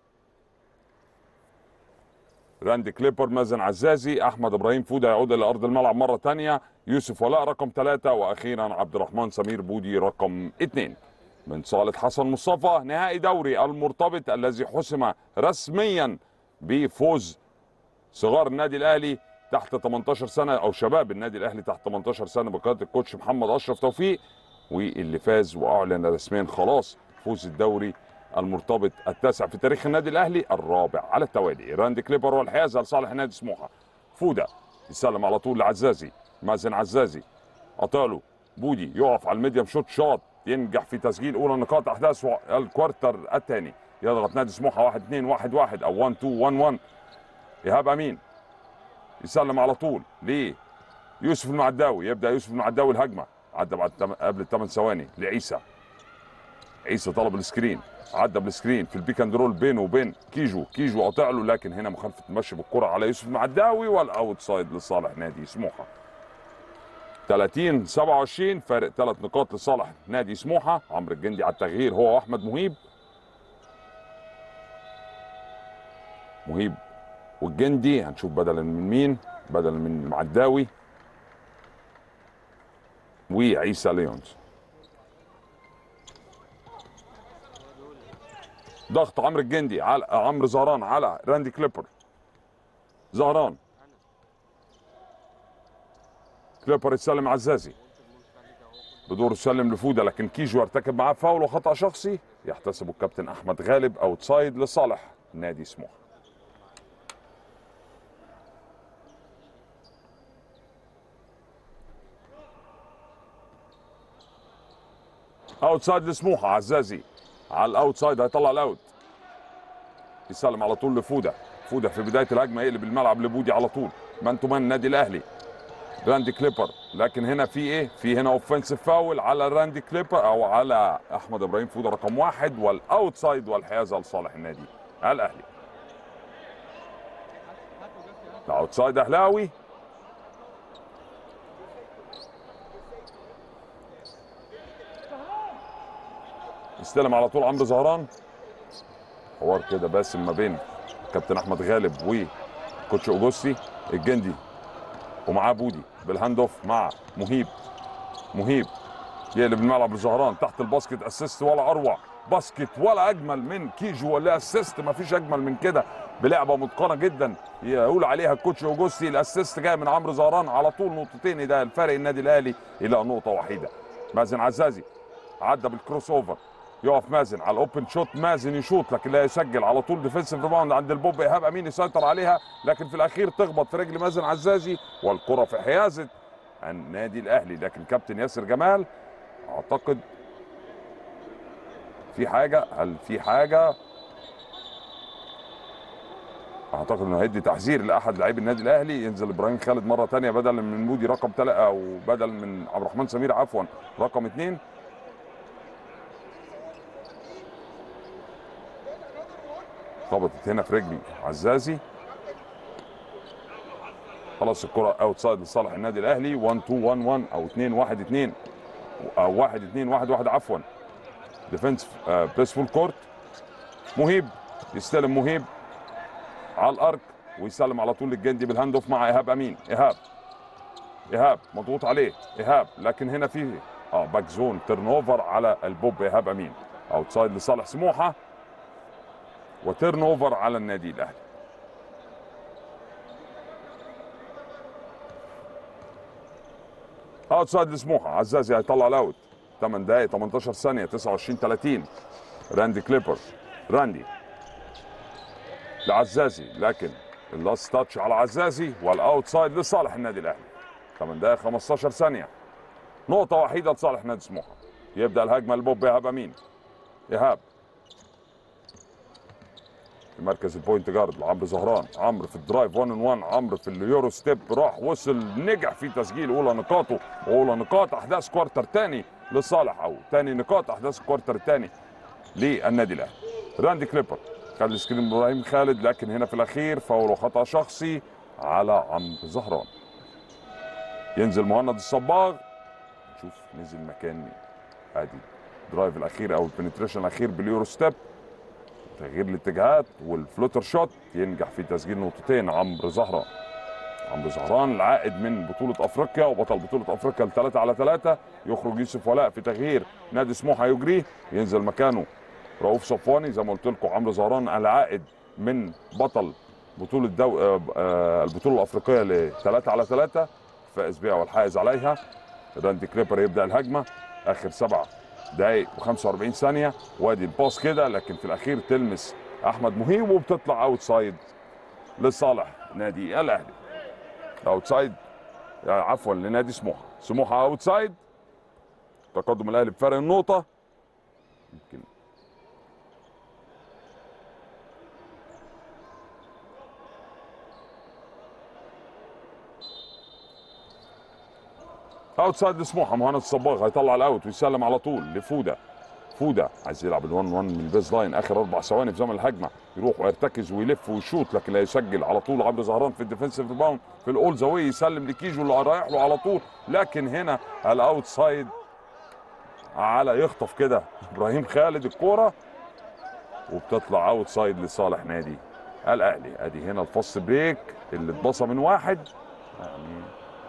راندي كليبر مازن عزازي احمد ابراهيم فوده يعود الى ارض الملعب مره ثانيه يوسف ولاء رقم ثلاثه واخيرا عبد الرحمن سمير بودي رقم اثنين من صالة حسن مصطفى نهائي دوري المرتبط الذي حسم رسميا بفوز صغار النادي الاهلي تحت 18 سنه او شباب النادي الاهلي تحت 18 سنه بقياده الكوتش محمد اشرف توفيق واللي فاز واعلن رسميا خلاص فوز الدوري المرتبط التاسع في تاريخ النادي الاهلي الرابع على التوالي راندي كليبر والحيازه لصالح نادي سموحه فوده يسلم على طول لعزازي مازن عزازي قطاله بودي يقف على الميديم شوت شوت ينجح في تسجيل اولى نقاط احداث الكوارتر الثاني يضغط نادي سموحه 1 2 1 1 او 1 2 1 1 ايهاب امين يسلم على طول ليه يوسف المعداوي يبدا يوسف المعداوي الهجمه عدى بعد تم- قبل 8 ثواني لعيسى عيسى طلب السكرين عدى بالسكرين في البيك اند رول بينه وبين كيجو كيجو قاطع له لكن هنا مخالفه المشي بالكره على يوسف المعداوي والاوت سايد لصالح نادي سموحه 30 27 فارق ثلاث نقاط لصالح نادي سموحه عمرو الجندي على التغيير هو واحمد مهيب مهيب والجندي هنشوف بدلا من مين بدلا من المعداوي وعيسى ليونز ضغط عمرو الجندي على عمرو زهران على راندي كليبر زهران كليبر يسلم عزازي بدور يسلم لفوده لكن كيجو ارتكب معاه فاول وخطا شخصي يحتسب الكابتن احمد غالب اوتسايد لصالح نادي سموحه اوتسايد لسموحه عزازي على الاوتسايد هيطلع الاوت يسلم على طول لفوده فوده في بدايه الهجمه يقلب الملعب لبودي على طول مان تو مان النادي الاهلي راندي كليبر لكن هنا في ايه في هنا اوفنسيف فاول على راندي كليبر او على احمد ابراهيم فوده رقم واحد والاوتسايد والحيازه لصالح النادي الاهلي الاوتسايد اهلاوي يستلم على طول عمرو زهران حوار كده باسم ما بين كابتن احمد غالب وكوتش اوجوستي الجندي ومعاه بودي بالهاند اوف مع مهيب مهيب يقلب الملعب لزهران تحت الباسكت اسيست ولا اروع باسكت ولا اجمل من كيجو ولا اسيست ما فيش اجمل من كده بلعبه متقنه جدا يقول عليها الكوتش اوجوستي الاسيست جاي من عمرو زهران على طول نقطتين ده الفرق النادي الاهلي الى نقطه وحيده مازن عزازي عدى بالكروس اوفر يقف مازن على الاوبن شوت مازن يشوط لكن لا يسجل على طول ديفنسيف ريباوند عند البوب ايهاب امين يسيطر عليها لكن في الاخير تخبط في رجل مازن عزازي والكره في حيازه النادي الاهلي لكن كابتن ياسر جمال اعتقد في حاجه هل في حاجه اعتقد انه هيدي تحذير لاحد لاعبي النادي الاهلي ينزل ابراهيم خالد مره ثانيه بدلا من مودي رقم ثلاثه او بدل من عبد الرحمن سمير عفوا رقم اثنين خبطت هنا في رجل عزازي خلاص الكره اوت سايد لصالح النادي الاهلي 1 2 1 1 او 2 1 2 او 1 2 1 1 عفوا ديفنس بليس فول كورت مهيب يستلم مهيب على الارك ويسلم على طول للجندي بالهاند اوف مع ايهاب امين ايهاب ايهاب مضغوط عليه ايهاب لكن هنا في اه باك زون تيرن اوفر على البوب ايهاب امين اوت سايد لصالح سموحه وتيرن اوفر على النادي الاهلي اوت سايد لسموحه عزازي هيطلع الاوت 8 دقائق 18 ثانيه 29 30 راندي كليبر راندي لعزازي لكن اللاست تاتش على عزازي والاوت سايد لصالح النادي الاهلي 8 دقائق 15 ثانيه نقطه وحيده لصالح نادي سموحه يبدا الهجمه لبوب ايهاب امين ايهاب في مركز البوينت جارد لعمرو زهران عمرو في الدرايف 1 ان 1 عمرو في اليورو ستيب راح وصل نجح في تسجيل اولى نقاطه واولى نقاط احداث كوارتر تاني لصالح او تاني نقاط احداث الكوارتر التاني للنادي الاهلي راندي كليبر خد سكرين ابراهيم خالد لكن هنا في الاخير فاول وخطا شخصي على عمرو زهران ينزل مهند الصباغ شوف نزل مكان مين ادي درايف الاخير او البنتريشن الاخير باليورو ستيب تغيير الاتجاهات والفلوتر شوت ينجح في تسجيل نقطتين عمرو زهران عمرو زهران العائد من بطولة افريقيا وبطل بطولة افريقيا الثلاثة على ثلاثة يخرج يوسف ولاء في تغيير نادي سموحة يجريه ينزل مكانه رؤوف صفواني زي ما قلت لكم عمرو زهران العائد من بطل بطولة دو... آه، آه، البطولة الافريقية لثلاثة على ثلاثة فائز بها والحائز عليها راندي كريبر يبدأ الهجمة اخر سبع دقايق و45 ثانية وادي الباص كده لكن في الاخير تلمس احمد مهيب وبتطلع اوت سايد لصالح نادي الاهلي اوت سايد عفوا لنادي سموحه سموحه اوت سايد تقدم الاهلي بفرق النقطه يمكن اوت سايد لسموحه مهند الصباغ هيطلع الاوت ويسلم على طول لفوده فوده عايز يلعب ال1 1 من البيز لاين اخر اربع ثواني في زمن الهجمه يروح ويرتكز ويلف ويشوط لكن لا يسجل على طول عمرو زهران في الديفنسيف ريباوند في الاول زاويه يسلم لكيجو اللي رايح له على طول لكن هنا الاوت سايد على يخطف كده ابراهيم خالد الكوره وبتطلع اوت سايد لصالح نادي الاهلي ادي هنا الفاست بريك اللي اتبصى من واحد يعني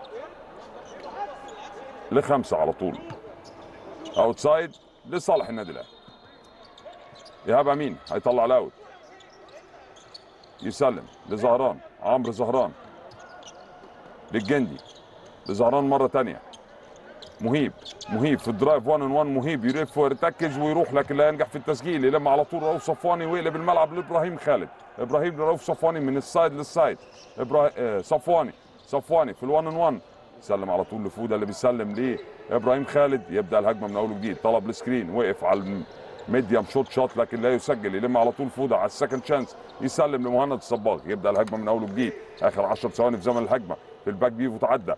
لخمسه على طول اوت سايد لصالح النادي الاهلي ايهاب امين هيطلع الاوت يسلم لزهران عمرو زهران للجندي لزهران مره تانية مهيب مهيب في الدرايف 1 ان 1 مهيب يلف ويرتكز ويروح لكن لا ينجح في التسجيل يلم على طول رؤوف صفواني ويقلب الملعب لابراهيم خالد ابراهيم لرؤوف صفواني من السايد للسايد إبراهيم آه صفواني صفواني في الوان ان 1 سلم على طول لفوده اللي بيسلم ليه ابراهيم خالد يبدا الهجمه من اول وجديد طلب السكرين وقف على الميديم شوت شوت لكن لا يسجل يلم على طول فوده على السكند شانس يسلم لمهند الصباغ يبدا الهجمه من اول وجديد اخر 10 ثواني في زمن الهجمه في الباك بيفو تعدى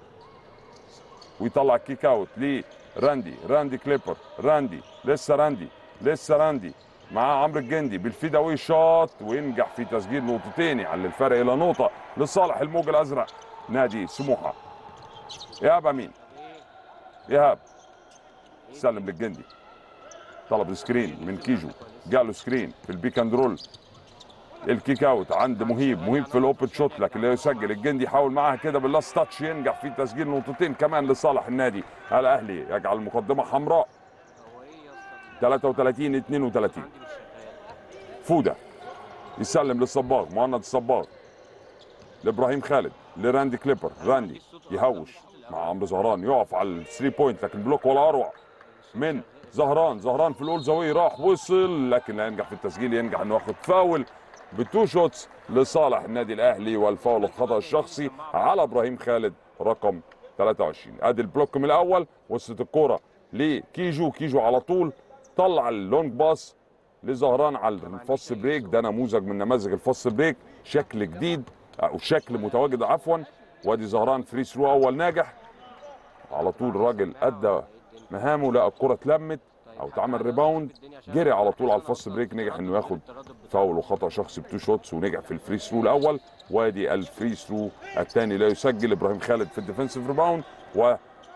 ويطلع الكيك اوت لراندي راندي كليبر راندي لسه راندي لسه راندي معاه عمرو الجندي بالفيداوي شوت وينجح في تسجيل نقطتين يعلي الفرق الى نقطه لصالح الموج الازرق نادي سموحه ايهاب امين ايهاب سلم للجندي طلب السكرين من كيجو جاله سكرين في البيك اند رول الكيك اوت عند مهيب مهيب في الاوبن شوت لكن لا يسجل الجندي يحاول معاها كده باللاست تاتش ينجح في تسجيل نقطتين كمان لصالح النادي الاهلي يجعل المقدمه حمراء هو ايه يا اسطى 33 32 عندي مش شغال فوده يسلم للصباغ مهند الصباغ لابراهيم خالد لراندي كليبر راندي يهوش مع عمرو زهران يقف على الثري بوينت لكن بلوك ولا اروع من زهران زهران في الاول زاويه راح وصل لكن لا ينجح في التسجيل ينجح انه ياخد فاول بتو شوتس لصالح النادي الاهلي والفاول الخطا الشخصي على ابراهيم خالد رقم 23 ادي البلوك من الاول وصلت الكوره لكيجو كيجو على طول طلع اللونج باس لزهران على الفاست بريك ده نموذج من نماذج الفاست بريك شكل جديد او شكل متواجد عفوا وادي زهران فري ثرو اول ناجح على طول الراجل ادى مهامه لقى الكره اتلمت او اتعمل ريباوند جري على طول على الفاست بريك نجح انه ياخد فاول وخطا شخصي بتو شوتس ونجح في الفري ثرو الاول وادي الفري ثرو الثاني لا يسجل ابراهيم خالد في الديفنسيف ريباوند و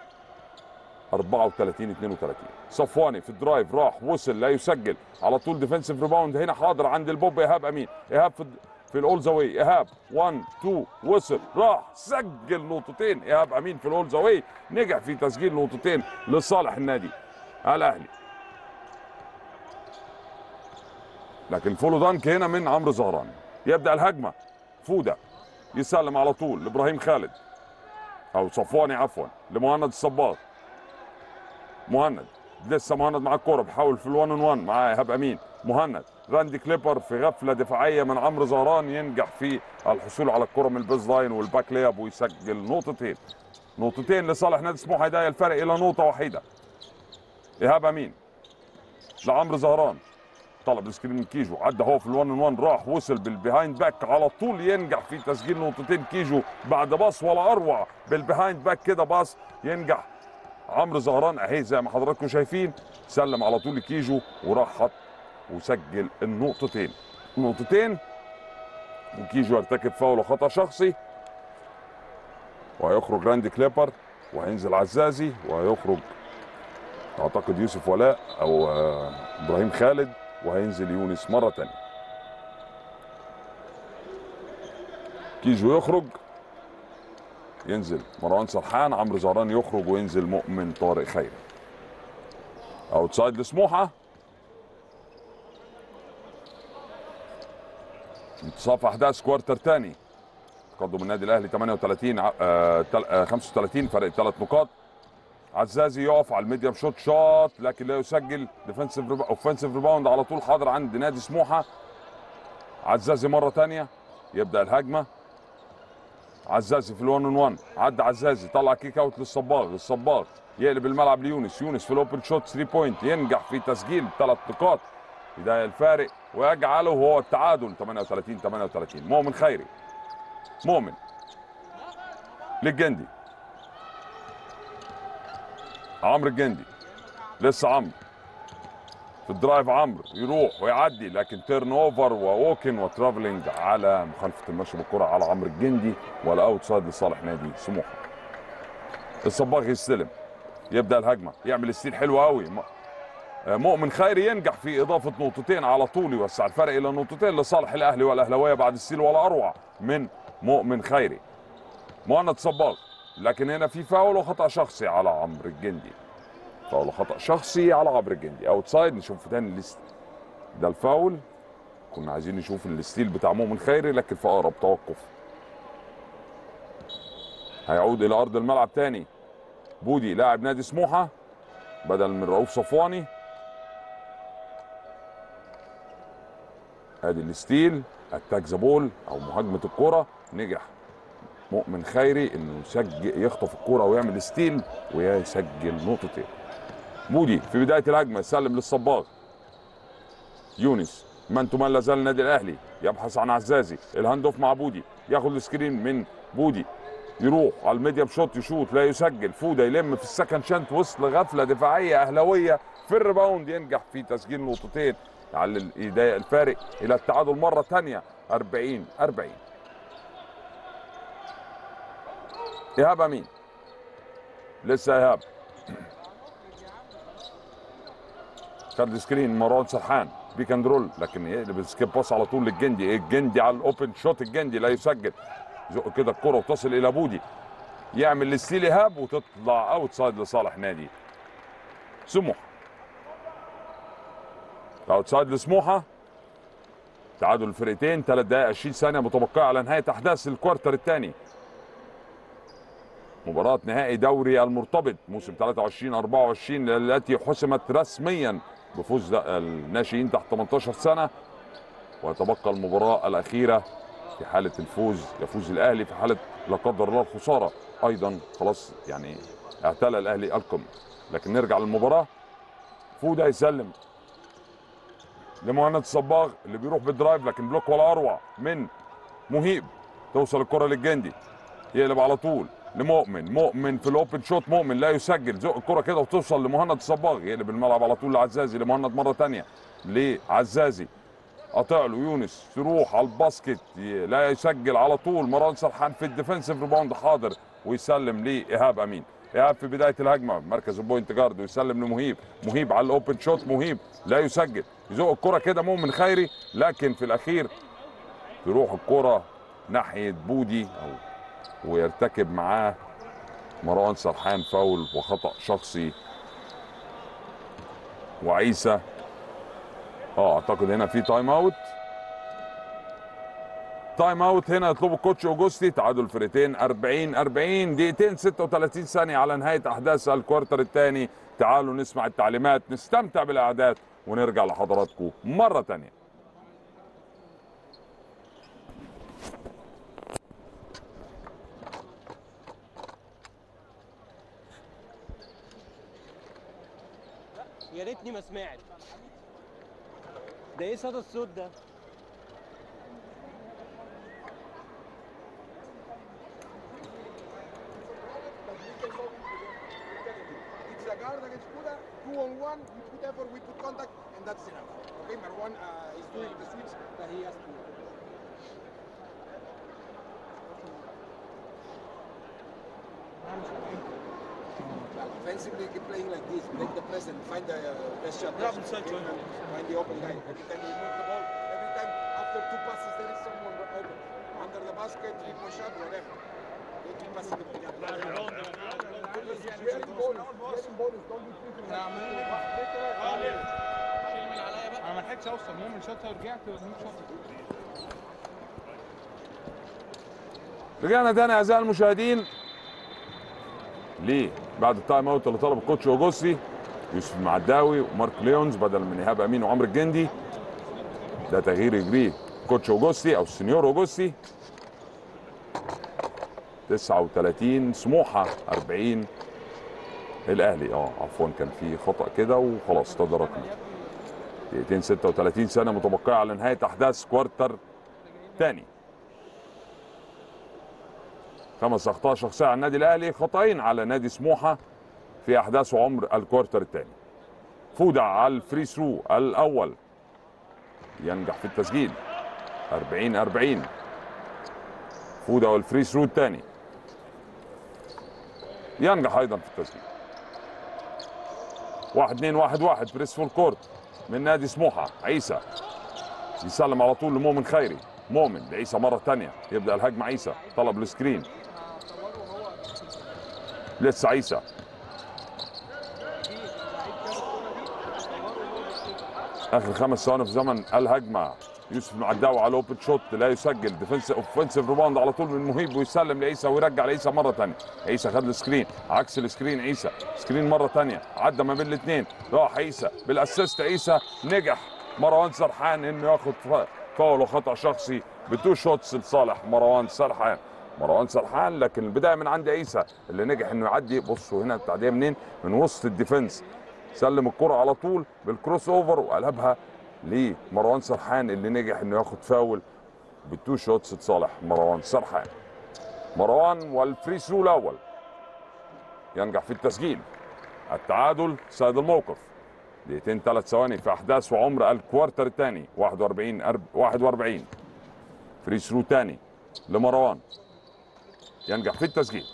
34 32 صفواني في الدرايف راح وصل لا يسجل على طول ديفنسيف ريباوند هنا حاضر عند البوب ايهاب امين ايهاب في في الاول زاويه ايهاب 1 2 وصل راح سجل نقطتين ايهاب امين في الاول زاويه نجح في تسجيل نقطتين لصالح النادي الاهلي لكن فولو دانك هنا من عمرو زهران يبدا الهجمه فوده يسلم على طول لابراهيم خالد او صفواني عفوا لمهند الصباغ مهند لسه مهند مع الكوره بيحاول في الوان ان وان مع ايهاب امين مهند راندي كليبر في غفله دفاعيه من عمرو زهران ينجح في الحصول على الكره من البيز لاين والباك لياب ويسجل نقطتين نقطتين لصالح نادي سموحه هدايا الفرق الى نقطه وحيده ايهاب امين لعمرو زهران طلب السكرين من كيجو عدى هو في الون 1 راح وصل بالبيهايند باك على طول ينجح في تسجيل نقطتين كيجو بعد باص ولا اروع بالبيهايند باك كده باص ينجح عمرو زهران اهي زي ما حضراتكم شايفين سلم على طول لكيجو وراح حط وسجل النقطتين نقطتين وكيجو يرتكب فاول وخطا شخصي وهيخرج راندي كليبر وهينزل عزازي وهيخرج اعتقد يوسف ولاء او آه، ابراهيم خالد وهينزل يونس مره تانية كيجو يخرج ينزل مروان سرحان عمرو زهران يخرج وينزل مؤمن طارق خيري اوتسايد لسموحه انتصاف احداث كوارتر تاني تقدم النادي الاهلي 38 ع- آه، تل- آه، 35 فرق ثلاث نقاط عزازي يقف على الميديم شوت شوت لكن لا يسجل ديفنسيف اوفنسيف ريباوند على طول حاضر عند نادي سموحه عزازي مره تانية يبدا الهجمه عزازي في الون 1 عدى عزازي طلع كيك اوت للصباغ الصباغ يقلب الملعب ليونس يونس في الاوبن شوت 3 بوينت ينجح في تسجيل ثلاث نقاط بدايه الفارق ويجعله هو التعادل 38 38 مؤمن خيري مؤمن للجندي عمرو الجندي لسه عمرو في الدرايف عمرو يروح ويعدي لكن تيرن اوفر ووكن وترافلينج على مخالفه المشي بالكره على عمرو الجندي والاوت سايد لصالح نادي سموحه الصباغ يستلم يبدا الهجمه يعمل ستيل حلو قوي مؤمن خيري ينجح في اضافه نقطتين على طول يوسع الفرق الى نقطتين لصالح الاهلي والاهلاويه بعد الستيل ولا اروع من مؤمن خيري مهند صباغ لكن هنا في فاول وخطا شخصي على عمرو الجندي فاول وخطا شخصي على عمرو الجندي اوت سايد نشوف تاني الاست- ده الفاول كنا عايزين نشوف الستيل بتاع مؤمن خيري لكن في اقرب توقف هيعود الى ارض الملعب تاني بودي لاعب نادي سموحه بدل من رؤوف صفواني ادي الستيل اتاك ذا بول او مهاجمه الكره نجح مؤمن خيري انه يسجل يخطف الكره ويعمل ستيل ويسجل نقطتين مودي في بدايه الهجمه يسلم للصباغ يونس من تمان لا زال النادي الاهلي يبحث عن عزازي الهاند اوف مع بودي ياخد السكرين من بودي يروح على الميديم شوت يشوط لا يسجل فوده يلم في السكند شانت وسط غفله دفاعيه اهلاويه في الريباوند ينجح في تسجيل نقطتين على الإيداء الفارق الى التعادل مره ثانيه 40 40 ايهاب امين لسه ايهاب خد السكرين مروان سرحان بيك اند رول لكن يقلب السكيب باس على طول للجندي الجندي على الاوبن شوت الجندي لا يسجل يزق كده الكره وتصل الى بودي يعمل الستيل ايهاب وتطلع اوت سايد لصالح نادي سموحه اوت سايد لسموحه تعادل الفرقتين 3 دقائق 20 ثانيه متبقيه على نهايه احداث الكوارتر الثاني مباراة نهائي دوري المرتبط موسم 23 24 التي حسمت رسميا بفوز الناشئين تحت 18 سنة ويتبقى المباراة الأخيرة في حالة الفوز يفوز الأهلي في حالة لا قدر الله الخسارة أيضا خلاص يعني اعتلى الأهلي القمة لكن نرجع للمباراة فوده يسلم لمهند الصباغ اللي بيروح بالدرايف لكن بلوك ولا أروع من مهيب توصل الكرة للجندي يقلب على طول لمؤمن مؤمن في الاوبن شوت مؤمن لا يسجل زق الكره كده وتوصل لمهند الصباغ يقلب الملعب على طول لعزازي لمهند مره ثانيه لعزازي قطع له يونس تروح على الباسكت ي- لا يسجل على طول مروان سرحان في الديفنسيف ريباوند حاضر ويسلم لايهاب امين ايهاب في بدايه الهجمه مركز البوينت جارد ويسلم لمهيب مهيب على الاوبن شوت مهيب لا يسجل يزق الكره كده مؤمن خيري لكن في الاخير تروح الكره ناحيه بودي او ويرتكب معاه مروان سرحان فاول وخطا شخصي وعيسى اه اعتقد هنا في تايم اوت تايم اوت هنا يطلبه الكوتش اوجوستي تعادل الفرقتين 40 40 دقيقتين 36 ثانيه على نهايه احداث الكوارتر الثاني تعالوا نسمع التعليمات نستمتع بالاعداد ونرجع لحضراتكم مره ثانيه يا ريتني ما سمعت ده ايه صدى الصوت ده؟ But we can solve it together. It's a guard against Kuda, two on one, we put effort, we put contact, and that's enough. Okay, Marwan uh, is doing the switch that he has to do. Offensively, keep playing like this, break the press and find the uh, best shot. Find the open guy. Every time you move the ball, every time after two passes, there is someone open. Under the basket, three point shot, whatever. They keep passing the ball. We are in bonus. We are in bonus. Don't be freaking احنا عمالين نفتح كده شيل من عليا بقى انا ما لحقتش اوصل مؤمن شاطها ورجعت مؤمن شاطها رجعنا تاني اعزائي المشاهدين ليه بعد التايم اوت اللي طلب الكوتش اوجوسي يوسف المعداوي ومارك ليونز بدل من ايهاب امين وعمرو الجندي ده تغيير يجريه كوتش اوجوستي او السنيور اوجوستي 39 سموحه 40 الاهلي اه عفوا كان في خطا كده وخلاص تداركنا دقيقتين 36 سنه متبقيه على نهايه احداث كوارتر تاني خمس اخطاء شخصيه على النادي الاهلي خطأين على نادي سموحه في احداث عمر الكوارتر الثاني فودع على الفري ثرو الاول ينجح في التسجيل 40 40 فودع والفري ثرو الثاني ينجح ايضا في التسجيل واحد اثنين واحد واحد بريس فول كورت من نادي سموحه عيسى يسلم على طول لمؤمن خيري مؤمن لعيسى مره ثانيه يبدا الهجمه عيسى طلب السكرين لسه عيسى اخر خمس ثواني في زمن الهجمه يوسف معداوي على اوبن شوت لا يسجل ديفنس اوفنسيف ريباوند على طول من مهيب ويسلم لعيسى ويرجع لعيسى مره ثانيه عيسى خد السكرين عكس السكرين عيسى سكرين مره ثانيه عدى ما بين الاثنين راح عيسى بالاسيست عيسى نجح مروان سرحان انه ياخد ف- فاول وخطا شخصي بتو شوتس لصالح مروان سرحان مروان سرحان لكن البدايه من عند عيسى اللي نجح انه يعدي بصوا هنا التعديه منين من وسط الديفنس سلم الكرة على طول بالكروس اوفر وقلبها لمروان سرحان اللي نجح انه ياخد فاول بالتو شوتس لصالح مروان سرحان مروان والفري ثرو الاول ينجح في التسجيل التعادل سيد الموقف دقيقتين ثلاث ثواني في احداث وعمر الكوارتر الثاني 41 أرب- 41 فري ثرو ثاني لمروان ينجح في التسجيل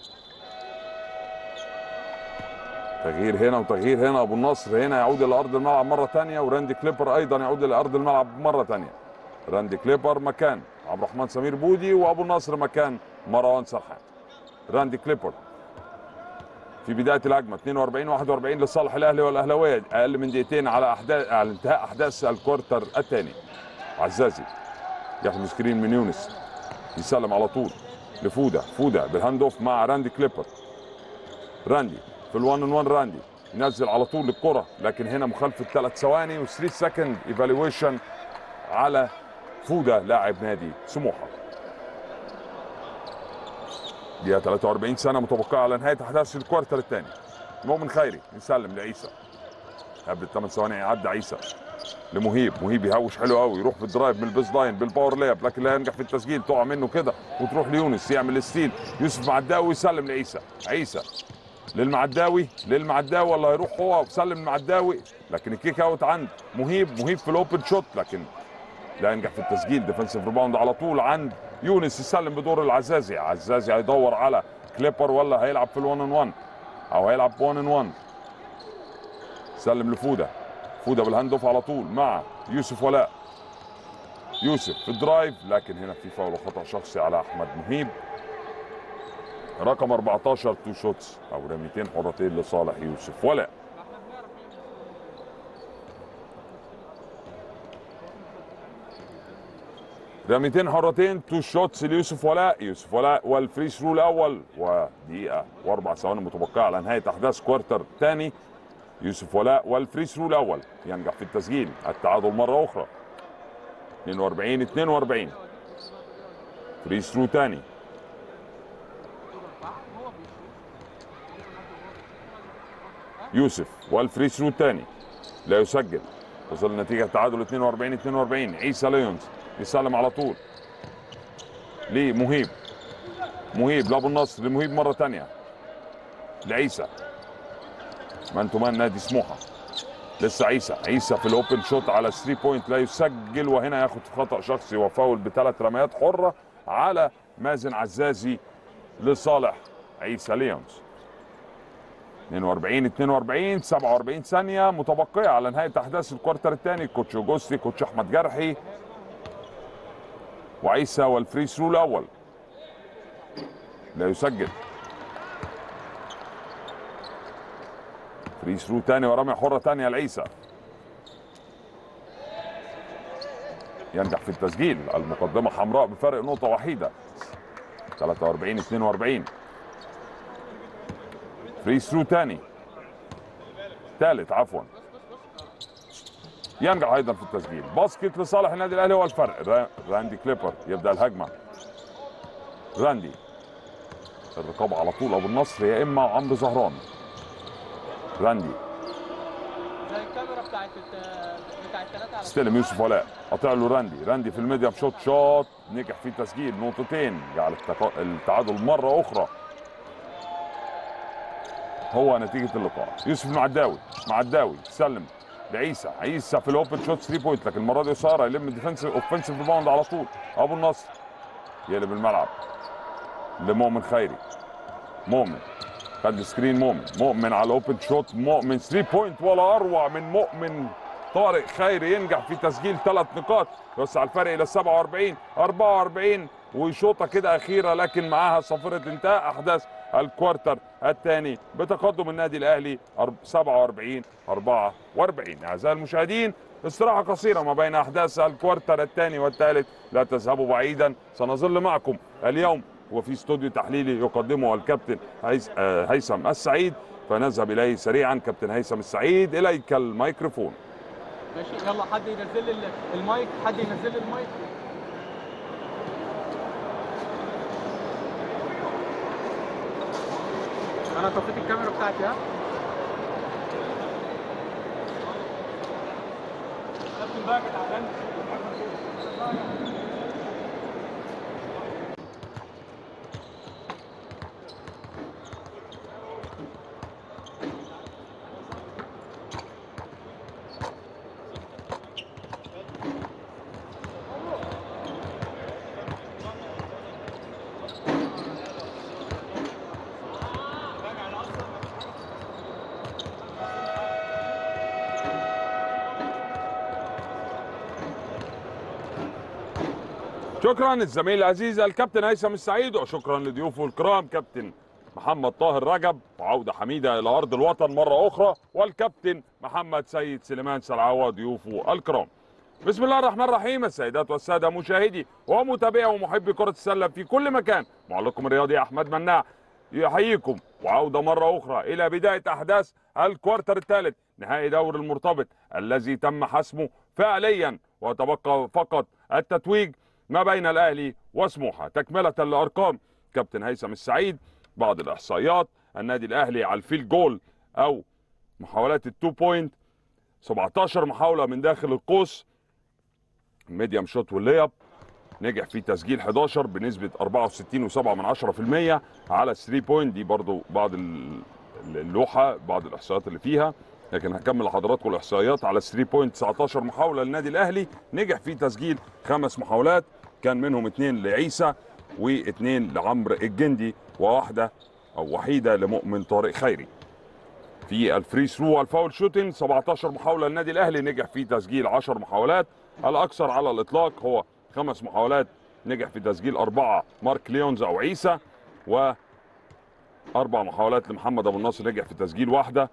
تغيير هنا وتغيير هنا ابو النصر هنا يعود الى ارض الملعب مره ثانيه وراندي كليبر ايضا يعود الى ارض الملعب مره ثانيه راندي كليبر مكان عبد الرحمن سمير بودي وابو النصر مكان مروان سرحان راندي كليبر في بدايه الهجمه 42 41 لصالح الاهلي والاهلاويه اقل من دقيقتين على احداث على انتهاء احداث الكوارتر الثاني عزازي ياخد سكرين من يونس يسلم على طول لفوده فوده بالهاند اوف مع راندي كليبر راندي في الوان ان وان راندي ينزل على طول الكرة لكن هنا مخالفة ثلاث ثواني و3 سكند ايفالويشن على فوده لاعب نادي سموحة دقيقة 43 سنة متبقية على نهاية أحداث الكوارتر الثاني مؤمن خيري يسلم لعيسى قبل الثمان ثواني يعدي عيسى لمهيب مهيب يهوش حلو قوي يروح بالدرايف من البيز لاين بالباور لاب لكن لا ينجح في التسجيل تقع منه كده وتروح ليونس يعمل ستيل يوسف معداوي يسلم لعيسى عيسى للمعداوي للمعداوي والله هيروح هو وسلم المعداوي لكن الكيك اوت عند مهيب مهيب في الاوبن شوت لكن لا ينجح في التسجيل ديفنسيف ريباوند على طول عند يونس يسلم بدور العزازي عزازي هيدور على كليبر ولا هيلعب في الوان ان وان او هيلعب 1 ان 1 سلم لفوده فوده بالهاند اوف على طول مع يوسف ولاء يوسف في الدرايف لكن هنا في فاول وخطا شخصي على احمد مهيب رقم 14 تو شوتس او رميتين حرتين لصالح يوسف ولاء رميتين حرتين تو شوتس ليوسف ولاء يوسف ولاء والفري ثرو الاول ودقيقه واربع ثواني متبقيه على نهايه احداث كوارتر ثاني يوسف ولاء والفري ثرو الاول ينجح في التسجيل التعادل مره اخرى 42 42 فري ثرو ثاني يوسف والفري ثرو الثاني لا يسجل وصل النتيجه تعادل 42 42 عيسى ليونز يسلم على طول لمهيب مهيب لابو النصر لمهيب مره ثانيه لعيسى مان تو مان نادي سموحه لسه عيسى عيسى في الاوبن شوت على 3 بوينت لا يسجل وهنا ياخد خطا شخصي وفاول بثلاث رميات حره على مازن عزازي لصالح عيسى ليونز 42 42 47 ثانيه متبقيه على نهايه احداث الكوارتر الثاني كوتش اوجوستي كوتش احمد جرحي وعيسى والفري ثرو الاول لا يسجل فري ثرو تاني ورمي حره تانيه لعيسى ينجح في التسجيل المقدمه حمراء بفرق نقطه وحيده 43 42 فري ثرو تاني ثالث عفوا ينجح ايضا في التسجيل باسكت لصالح النادي الاهلي هو الفرق را- راندي كليبر يبدا الهجمه راندي الرقابه على طول ابو النصر يا اما عمرو زهران راندي زي الكاميرا بتاعت الت- بتاعت الثلاثه على استلم يوسف ولاء قطع له راندي راندي في الميديم شوت شوت نجح في تسجيل نقطتين جعل التقا- التعادل مره اخرى هو نتيجه اللقاء يوسف المعداوي معداوي سلم لعيسى عيسى في الاوبن شوت 3 بوينت لكن المره دي ساره يلم ديفنسيف اوفنسيف ريباوند على طول ابو النصر يقلب الملعب لمؤمن خيري مؤمن خد سكرين مؤمن مؤمن على الاوبن شوت مؤمن 3 بوينت ولا اروع من مؤمن طارق خيري ينجح في تسجيل ثلاث نقاط يوسع الفرق الى 47 44 وشوطه كده اخيره لكن معاها صفره انتهاء احداث الكوارتر الثاني بتقدم النادي الاهلي أرب- 47 44 اعزائي المشاهدين استراحه قصيره ما بين احداث الكوارتر الثاني والثالث لا تذهبوا بعيدا سنظل معكم اليوم وفي استوديو تحليلي يقدمه الكابتن هيس- آه، هيثم السعيد فنذهب اليه سريعا كابتن هيثم السعيد اليك الميكروفون ماشي يلا حد ينزل لي ال- المايك حد ينزل لي المايك انا طفيت الكاميرا بتاعتي ها كابتن بقى كانت عشان شكرا الزميل العزيز الكابتن هيثم السعيد وشكرا لضيوفه الكرام كابتن محمد طاهر رجب وعودة حميدة إلى أرض الوطن مرة أخرى والكابتن محمد سيد سليمان سلعوة ضيوفه الكرام بسم الله الرحمن الرحيم السيدات والسادة مشاهدي ومتابعي ومحبي كرة السلة في كل مكان معلقكم الرياضي أحمد مناع يحييكم وعودة مرة أخرى إلى بداية أحداث الكوارتر الثالث نهائي دور المرتبط الذي تم حسمه فعليا وتبقى فقط التتويج ما بين الأهلي وسموحة تكملة لأرقام كابتن هيثم السعيد بعض الإحصائيات النادي الأهلي على الفيل جول أو محاولات التو بوينت 17 محاولة من داخل القوس ميديم شوت واللياب نجح في تسجيل 11 بنسبة 64.7 من 10% على 3 بوينت دي برضو بعض ال- اللوحة بعض الإحصائيات اللي فيها لكن هكمل لحضراتكم الإحصائيات على 3 بوينت 19 محاولة للنادي الأهلي نجح في تسجيل خمس محاولات كان منهم اثنين لعيسى واثنين لعمرو الجندي وواحدة أو وحيدة لمؤمن طارق خيري في الفري ثرو والفاول شوتين 17 محاولة للنادي الأهلي نجح في تسجيل 10 محاولات الأكثر على الإطلاق هو خمس محاولات نجح في تسجيل أربعة مارك ليونز أو عيسى و أربع محاولات لمحمد أبو النصر نجح في تسجيل واحدة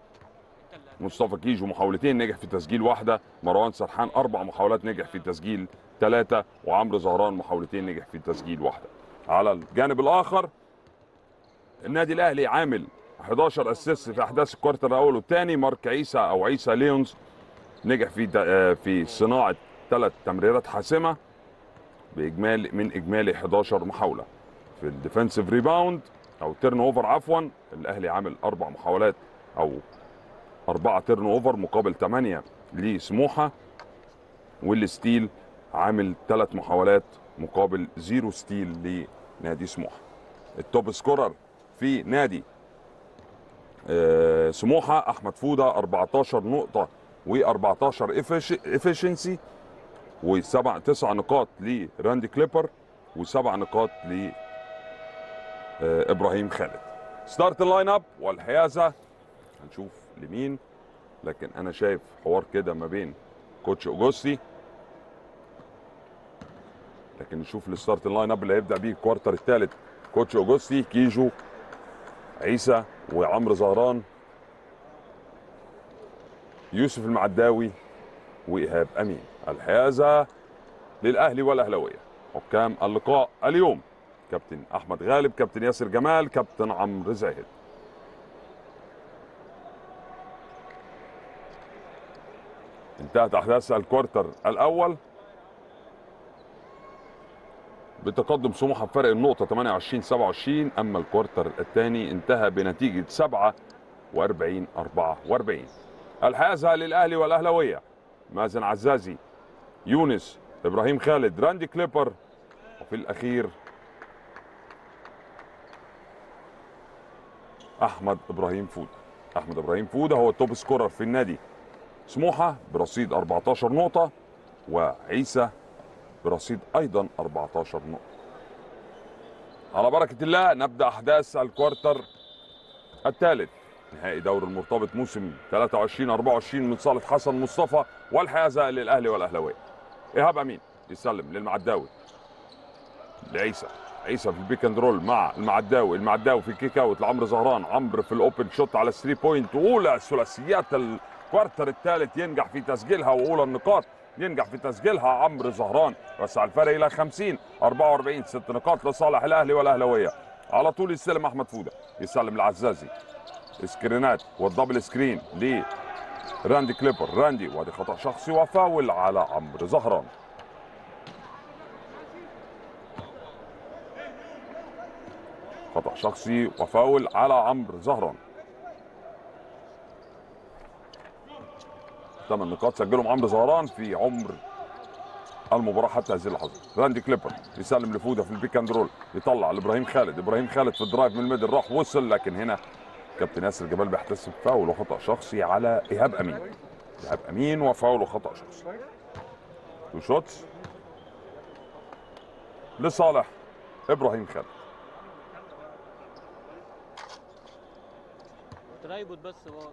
مصطفى كيجو محاولتين نجح في تسجيل واحدة مروان سرحان أربع محاولات نجح في تسجيل ثلاثة وعمرو زهران محاولتين نجح في تسجيل واحدة على الجانب الآخر النادي الأهلي عامل 11 اسيست في أحداث الكوارتر الأول والثاني مارك عيسى أو عيسى ليونز نجح في آه، في صناعة ثلاث تمريرات حاسمة بإجمالي من إجمالي 11 محاولة في الديفensive ريباوند أو تيرن أوفر عفوا الأهلي عامل أربع محاولات أو أربعة تيرن أوفر مقابل ثمانية لسموحة والستيل عامل ثلاث محاولات مقابل زيرو ستيل لنادي سموحه التوب سكورر في نادي آه، سموحه احمد فوده 14 نقطه و14 افشنسي وسبع تسع نقاط لراندي كليبر وسبع نقاط ل آه، ابراهيم خالد ستارت اللاين اب والحيازه هنشوف لمين لكن انا شايف حوار كده ما بين كوتش اوجوستي لكن نشوف الستارت اللاين اب اللي هيبدا بيه الكوارتر الثالث كوتش اوجوستي كيجو عيسى وعمرو زهران يوسف المعداوي وايهاب امين الحيازه للاهلي والاهلاويه حكام اللقاء اليوم كابتن احمد غالب كابتن ياسر جمال كابتن عمرو زاهد انتهت احداث الكوارتر الاول بتقدم سموحه بفرق النقطه 28 27 اما الكوارتر الثاني انتهى بنتيجه 47 44 الحازه للاهلي والاهلاويه مازن عزازي يونس ابراهيم خالد راندي كليبر وفي الاخير احمد ابراهيم فوده احمد ابراهيم فوده هو التوب سكورر في النادي سموحه برصيد 14 نقطه وعيسى برصيد ايضا 14 نقطه على بركه الله نبدا احداث الكوارتر الثالث نهائي دوري المرتبط موسم 23 24 من صالح حسن مصطفى والحيازه للاهلي والاهلاويه ايهاب امين يسلم للمعداوي لعيسى عيسى في البيك اند رول مع المعداوي المعداوي في الكيك اوت لعمرو زهران عمرو في الاوبن شوت على 3 بوينت واولى ثلاثيات الكوارتر الثالث ينجح في تسجيلها واولى النقاط ينجح في تسجيلها عمرو زهران وسع الفرق الى 50 44 ست نقاط لصالح الاهلي والاهلاويه على طول يستلم احمد فوده يسلم العزازي سكرينات والدبل سكرين ل راندي كليبر راندي وادي خطا شخصي وفاول على عمرو زهران خطا شخصي وفاول على عمرو زهران ثمان نقاط سجلهم عمرو زهران في عمر المباراه حتى هذه اللحظه راندي كليبر يسلم لفوده في البيك اند رول يطلع لابراهيم خالد ابراهيم خالد في الدرايف من الميدل راح وصل لكن هنا كابتن ياسر جمال بيحتسب فاول وخطا شخصي على ايهاب امين ايهاب امين وفاول وخطا شخصي تو شوتس لصالح ابراهيم خالد ترايبود بس باظ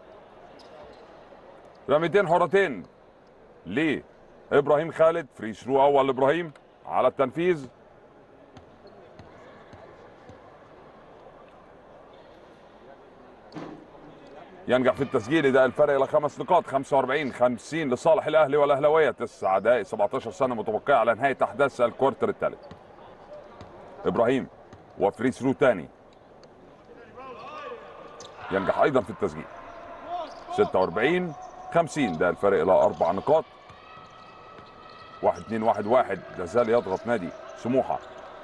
رميتين حرتين ليه ابراهيم خالد فري ثرو اول لابراهيم على التنفيذ ينجح في التسجيل ده الفرق الى خمس نقاط 45 50 لصالح الاهلي والاهلاويه 9 دقائق 17 سنه متبقيه على نهايه احداث الكوارتر الثالث ابراهيم وفري ثرو ثاني ينجح ايضا في التسجيل 46 50 ده الفرق الى اربع نقاط 1 2 1 1 لا زال يضغط نادي سموحه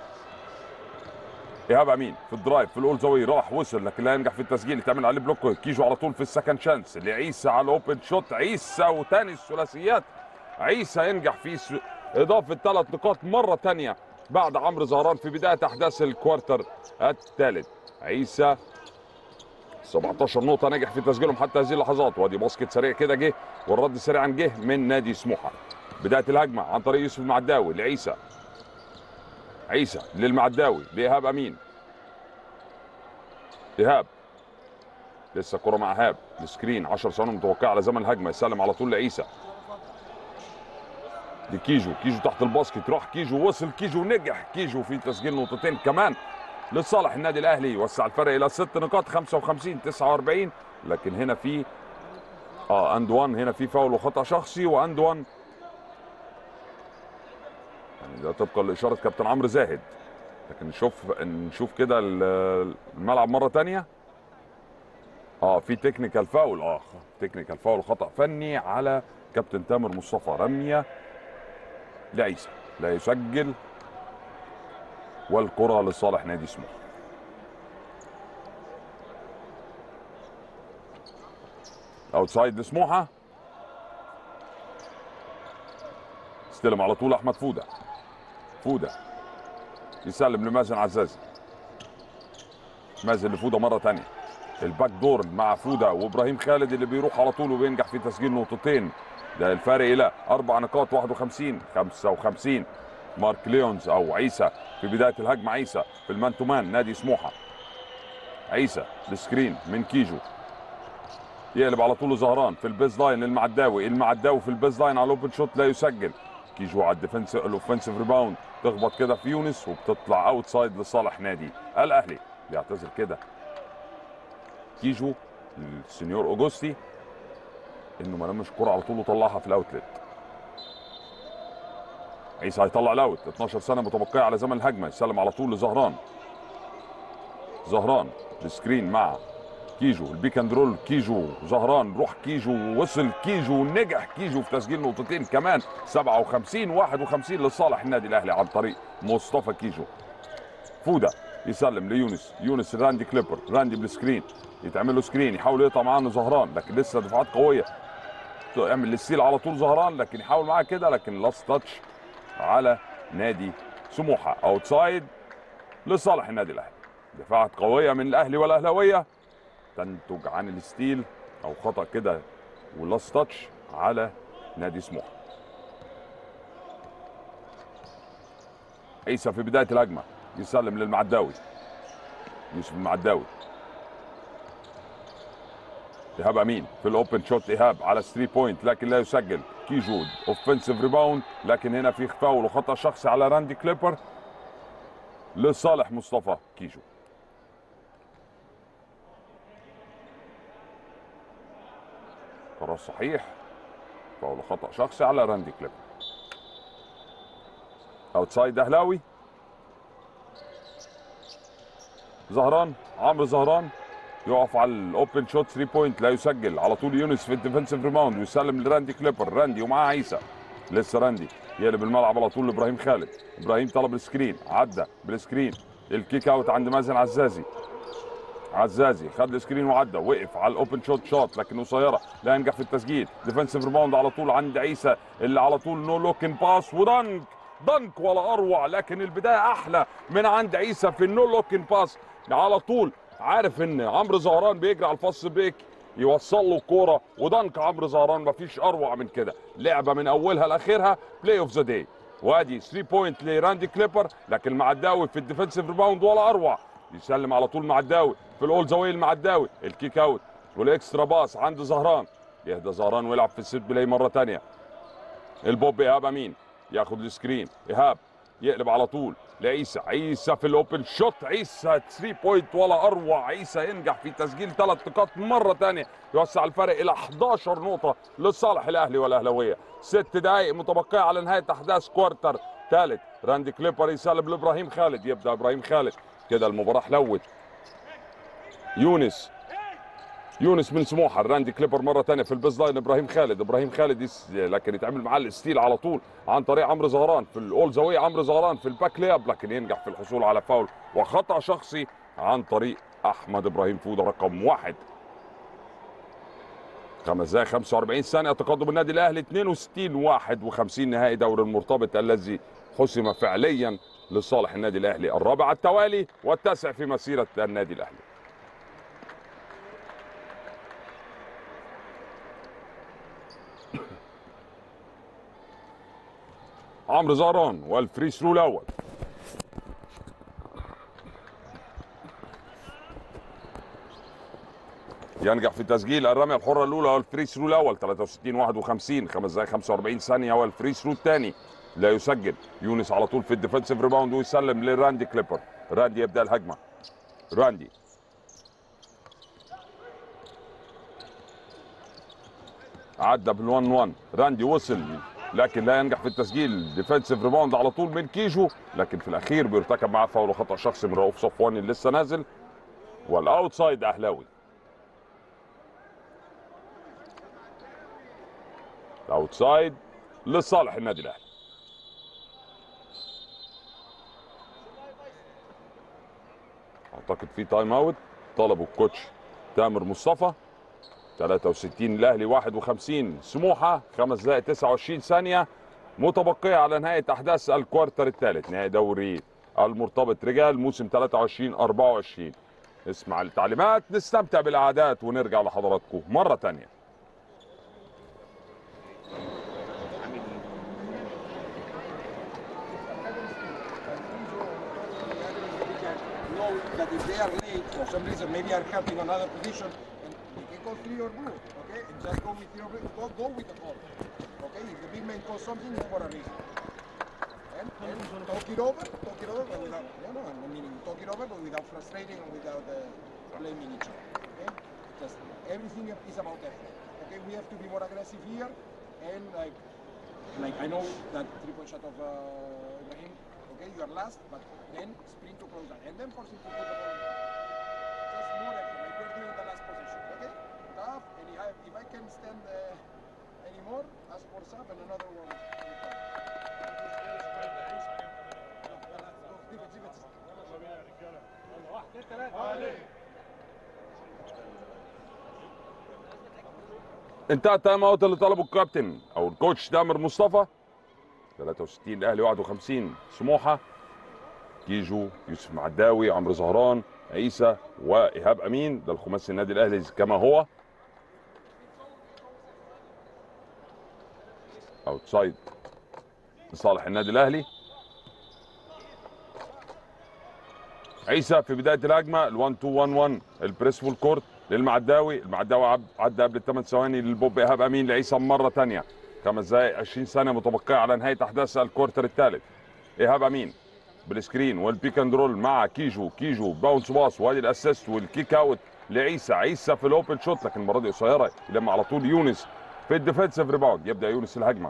ايهاب امين في الدرايف في الاول زاويه راح وصل لكن لا ينجح في التسجيل يتعمل عليه بلوك كيجو على طول في السكند شانس لعيسى على الاوبن شوت عيسى وتاني الثلاثيات عيسى ينجح في س- اضافه ثلاث نقاط مره ثانيه بعد عمرو زهران في بدايه احداث الكوارتر الثالث عيسى 17 نقطة نجح في تسجيلهم حتى هذه اللحظات وادي باسكت سريع كده جه والرد سريعا جه من نادي سموحة بداية الهجمة عن طريق يوسف المعداوي لعيسى عيسى للمعداوي لإيهاب أمين إيهاب لسه كرة مع إيهاب السكرين 10 ثواني متوقعة على زمن الهجمة يسلم على طول لعيسى دي كيجو كيجو تحت الباسكت راح كيجو وصل كيجو نجح كيجو في تسجيل نقطتين كمان لصالح النادي الاهلي يوسع الفرق الى ست نقاط 55 49 لكن هنا في اه اند 1 هنا في فاول وخطا شخصي واند 1 يعني ده طبقا لاشاره كابتن عمرو زاهد لكن نشوف نشوف كده ال- الملعب مره تانية اه في تكنيكال فاول اه تكنيكال فاول خطا فني على كابتن تامر مصطفى رميه لعيسى لا يسجل والكرة لصالح نادي سموحة اوتسايد لسموحة يستلم على طول احمد فوده فوده يسلم لمازن عزازي مازن لفوده مره تانية الباك دور مع فوده وابراهيم خالد اللي بيروح على طول وبينجح في تسجيل نقطتين ده الفارق الى اربع نقاط 51 55 مارك ليونز او عيسى في بدايه الهجمه عيسى في المان تو مان نادي سموحه عيسى السكرين من كيجو يقلب على طول زهران في البيز لاين المعداوي المعداوي في البيز لاين على الاوبن شوت لا يسجل كيجو على الديفنس الاوفنسيف ريباوند تخبط كده في يونس وبتطلع اوت سايد لصالح نادي الاهلي بيعتذر كده كيجو السنيور اوجوستي انه ما لمش الكوره على طول وطلعها في الاوتلت عيسى هيطلع الاوت 12 سنه متبقيه على زمن الهجمه يسلم على طول لزهران زهران السكرين مع كيجو البيك اند رول كيجو زهران روح كيجو وصل كيجو نجح كيجو في تسجيل نقطتين كمان 57 51 لصالح النادي الاهلي عن طريق مصطفى كيجو فوده يسلم ليونس يونس راندي كليبر راندي بالسكرين يتعمل له سكرين يحاول يقطع معاه زهران لكن لسه دفعات قويه يعمل الستيل على طول زهران لكن يحاول معاه كده لكن لاست تاتش على نادي سموحه اوتسايد لصالح النادي الاهلي دفاعات قويه من الاهلي والاهلاويه تنتج عن الستيل او خطا كده ولاست تاتش على نادي سموحه عيسى في بدايه الهجمه يسلم للمعداوي يوسف المعداوي ايهاب امين في الاوبن شوت ايهاب على 3 بوينت لكن لا يسجل كيجو اوفنسيف ريباوند لكن هنا في فاول وخطا شخصي على راندي كليبر لصالح مصطفى كيجو قرار صحيح فاول خطا شخصي على راندي كليبر اوتسايد اهلاوي زهران عمرو زهران يقف على الاوبن شوت 3 بوينت لا يسجل على طول يونس في الديفنسيف ريباوند ويسلم لراندي كليبر راندي ومعاه عيسى لسه راندي يقلب الملعب على طول لابراهيم خالد ابراهيم طلب السكرين عدى بالسكرين الكيك اوت عند مازن عزازي عزازي خد السكرين وعدى وقف على الاوبن شوت شوت لكن قصيره لا ينجح في التسجيل ديفنسيف ريباوند على طول عند عيسى اللي على طول نو لوكن باس ودنك دنك ولا اروع لكن البدايه احلى من عند عيسى في النو لوكن باس على طول عارف ان عمرو زهران بيجري على الفاست بريك يوصل له الكوره ودنك عمرو زهران مفيش اروع من كده لعبه من اولها لاخرها بلاي اوف ذا داي وادي 3 بوينت لراندي كليبر لكن معداوي في الديفنسيف ريباوند ولا اروع يسلم على طول معداوي في الاول زاويه المعداوي الكيك اوت والاكسترا باس عند زهران يهدى زهران ويلعب في السيت بلاي مره ثانيه البوب ايهاب امين ياخد السكرين ايهاب يقلب على طول لعيسى عيسى في الاوبن شوت عيسى 3 بوينت ولا اروع عيسى ينجح في تسجيل ثلاث نقاط مره ثانيه يوسع الفرق الى 11 نقطه لصالح الاهلي والاهلاويه ست دقائق متبقيه على نهايه احداث كوارتر ثالث راندي كليبر يسلم لابراهيم خالد يبدا ابراهيم خالد كده المباراه حلوت يونس يونس من سموحه راندي كليبر مره ثانيه في البيز لاين ابراهيم خالد ابراهيم خالد يس... لكن يتعامل معاه الستيل على طول عن طريق عمرو زهران في الاول زاويه عمرو زهران في الباك لياب لكن ينجح في الحصول على فاول وخطا شخصي عن طريق احمد ابراهيم فوده رقم واحد خمس دقائق 45 ثانيه تقدم النادي الاهلي 62 51 نهائي دوري المرتبط الذي حسم فعليا لصالح النادي الاهلي الرابع على التوالي والتاسع في مسيره النادي الاهلي عمرو زهران والفري ثرو الاول ينجح في تسجيل الرميه الحره الاولى والفري ثرو الاول 63 51 5 دقائق 45 ثانيه والفري ثرو الثاني لا يسجل يونس على طول في الديفنسيف ريباوند ويسلم لراندي كليبر راندي يبدا الهجمه راندي عدى بال1 1 راندي وصل لكن لا ينجح في التسجيل ديفensive ريباوند على طول من كيجو لكن في الاخير بيرتكب معاه فاول وخطا شخصي من رؤوف صفواني اللي لسه نازل والاوتسايد اهلاوي الاوتسايد لصالح النادي الاهلي اعتقد في تايم اوت طلبه الكوتش تامر مصطفى 63 الاهلي 51 سموحه 5 دقائق 29 ثانيه متبقيه على نهايه احداث الكوارتر الثالث نهائي دوري المرتبط رجال موسم 23 24 اسمع التعليمات نستمتع بالعادات ونرجع لحضراتكم مره ثانيه know that if they are late for some reason, maybe are hurt in another position, and they can call three or blue, okay? And just go with three or blue. Go, go with the call, okay? If the big man calls something, it's for a reason. And, and talk it over, talk it over, but without, no, no, I mean, talk it over, but without frustrating and without uh, blaming each other, okay? Just everything is about effort, okay? We have to be more aggressive here, and like, like I know that three-point shot of uh, Ibrahim, okay, you are last, but then sprint to close that, and then force him to put the ball. in. Just more effort, like we're doing the last position, okay? Tough, and if I, if I can stand uh, anymore, ask for sub and another one. انتهى التايم اوت اللي طلبه الكابتن او الكوتش تامر مصطفى 63 الاهلي 51 سموحه كيجو يوسف معداوي عمرو زهران عيسى وايهاب امين ده الخماسي النادي الاهلي كما هو اوتسايد لصالح النادي الاهلي عيسى في بدايه الهجمه ال 1 2 1 1 البريس فول كورت للمعداوي المعداوي عب- عدى قبل الثمان ثواني للبوب ايهاب امين لعيسى مره ثانيه خمس دقائق 20 ثانيه متبقيه على نهايه احداث الكورتر الثالث ايهاب امين بالسكرين والبيك اند رول مع كيجو كيجو باونس باص وادي الاسيست والكيك اوت لعيسى عيسى في الاوبن شوت لكن المره دي قصيره لما على طول يونس في الديفensive ريباوند يبدا يونس الهجمه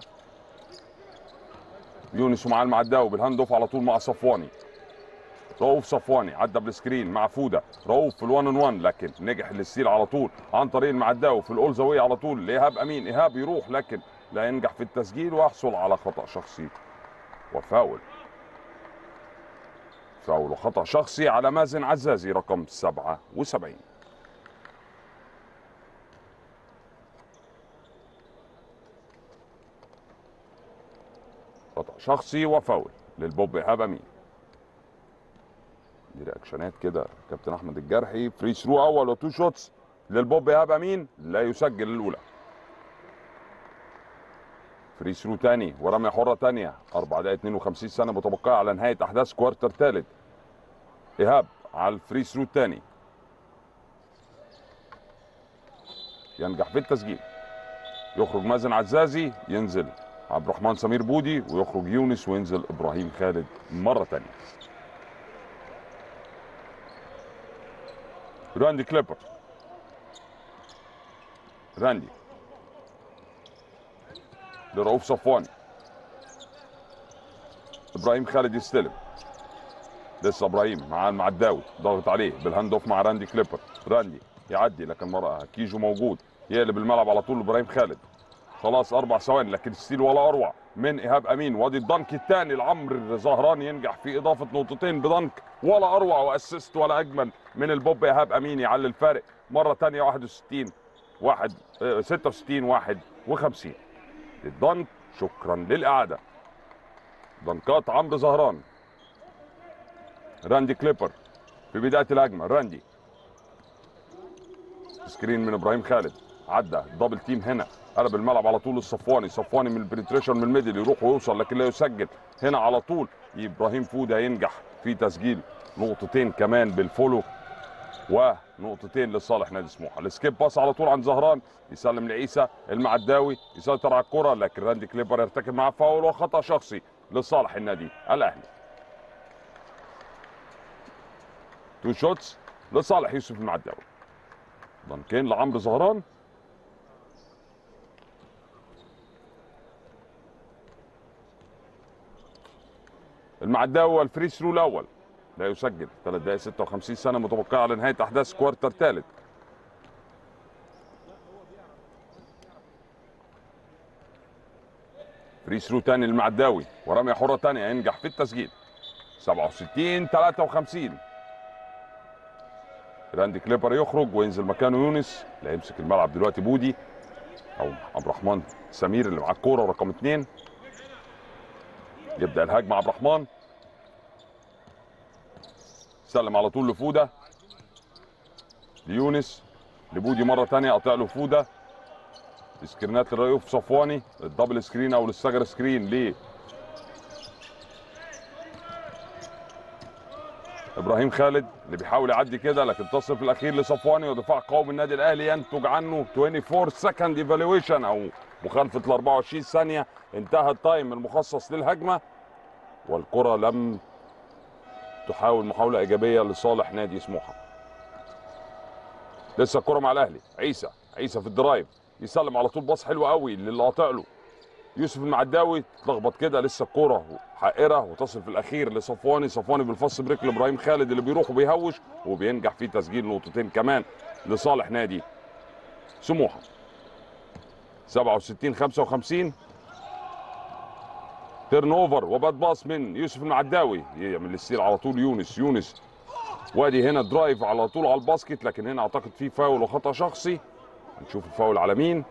يونس ومع المعداوي بالهاند اوف على طول مع صفواني رؤوف صفواني عدى بالسكرين مع فوده رؤوف في الوان ان وان لكن نجح الستيل على طول عن طريق المعداوي في الاول زاويه على طول لايهاب امين ايهاب يروح لكن لا ينجح في التسجيل ويحصل على خطا شخصي وفاول فاول وخطا شخصي على مازن عزازي رقم 77 خطا شخصي وفاول للبوب ايهاب امين دي رياكشنات كده كابتن احمد الجرحي فري ثرو اول وتو شوتس للبوب ايهاب امين لا يسجل الاولى فري ثرو تاني ورميه حره تانيه 4 دقائق 52 سنه متبقيه على نهايه احداث كوارتر ثالث ايهاب على الفري ثرو الثاني ينجح في التسجيل يخرج مازن عزازي ينزل عبد الرحمن سمير بودي ويخرج يونس وينزل ابراهيم خالد مره ثانيه راندي كليبر راندي لرؤوف صفواني ابراهيم خالد يستلم لسه ابراهيم مع المعداوي ضاغط عليه بالهاند اوف مع راندي كليبر راندي يعدي لكن مرة كيجو موجود يقلب الملعب على طول ابراهيم خالد خلاص اربع ثواني لكن ستيل ولا اروع من ايهاب امين وادي الدنك الثاني لعمرو زهران ينجح في اضافه نقطتين بدنك ولا اروع واسيست ولا اجمل من البوب ايهاب امين يعلي الفارق مره ثانيه 61 واحد آه، 66 51 الدنك شكرا للاعاده دنكات عمرو زهران راندي كليبر في بدايه الهجمه راندي سكرين من ابراهيم خالد عدى دبل تيم هنا قلب الملعب على طول الصفواني صفواني من البنتريشن من الميدل يروح ويوصل لكن لا يسجل هنا على طول ابراهيم فوده ينجح في تسجيل نقطتين كمان بالفولو ونقطتين لصالح نادي سموحه السكيب باس على طول عند زهران يسلم لعيسى المعداوي يسيطر على الكره لكن راندي كليبر يرتكب معاه فاول وخطا شخصي لصالح النادي الاهلي تو شوتس لصالح يوسف المعداوي ضنكين لعمرو زهران المعداوي والفري ثرو الاول لا يسجل 3 دقائق 56 سنه متوقعه على نهايه احداث كوارتر ثالث فري ثرو تاني للمعداوي ورميه حره تانيه ينجح في التسجيل 67 53 راندي كليبر يخرج وينزل مكانه يونس اللي هيمسك الملعب دلوقتي بودي او عبد الرحمن سمير اللي معاه الكوره رقم اثنين يبدا الهجمه عبد الرحمن سلم على طول لفوده ليونس لبودي مره ثانيه قطع له فوده سكرينات لرؤوف صفواني الدبل سكرين او الستاجر سكرين ل ابراهيم خالد اللي بيحاول يعدي كده لكن تصل في الاخير لصفواني ودفاع قوي من النادي الاهلي ينتج عنه 24 سكند ايفالويشن او مخالفه ال 24 ثانيه انتهى التايم المخصص للهجمه والكره لم تحاول محاوله ايجابيه لصالح نادي سموحه لسه الكره مع الاهلي عيسى عيسى في الدرايف يسلم على طول باص حلو قوي للي قاطع له يوسف المعداوي تلخبط كده لسه الكوره حائره وتصل في الاخير لصفواني صفواني بالفاست بريك لابراهيم خالد اللي بيروح وبيهوش وبينجح في تسجيل نقطتين كمان لصالح نادي سموحه 67 55 تيرن اوفر وباد باص من يوسف المعداوي يعمل الستيل على طول يونس يونس وادي هنا درايف على طول على الباسكت لكن هنا اعتقد في فاول وخطا شخصي نشوف الفاول على مين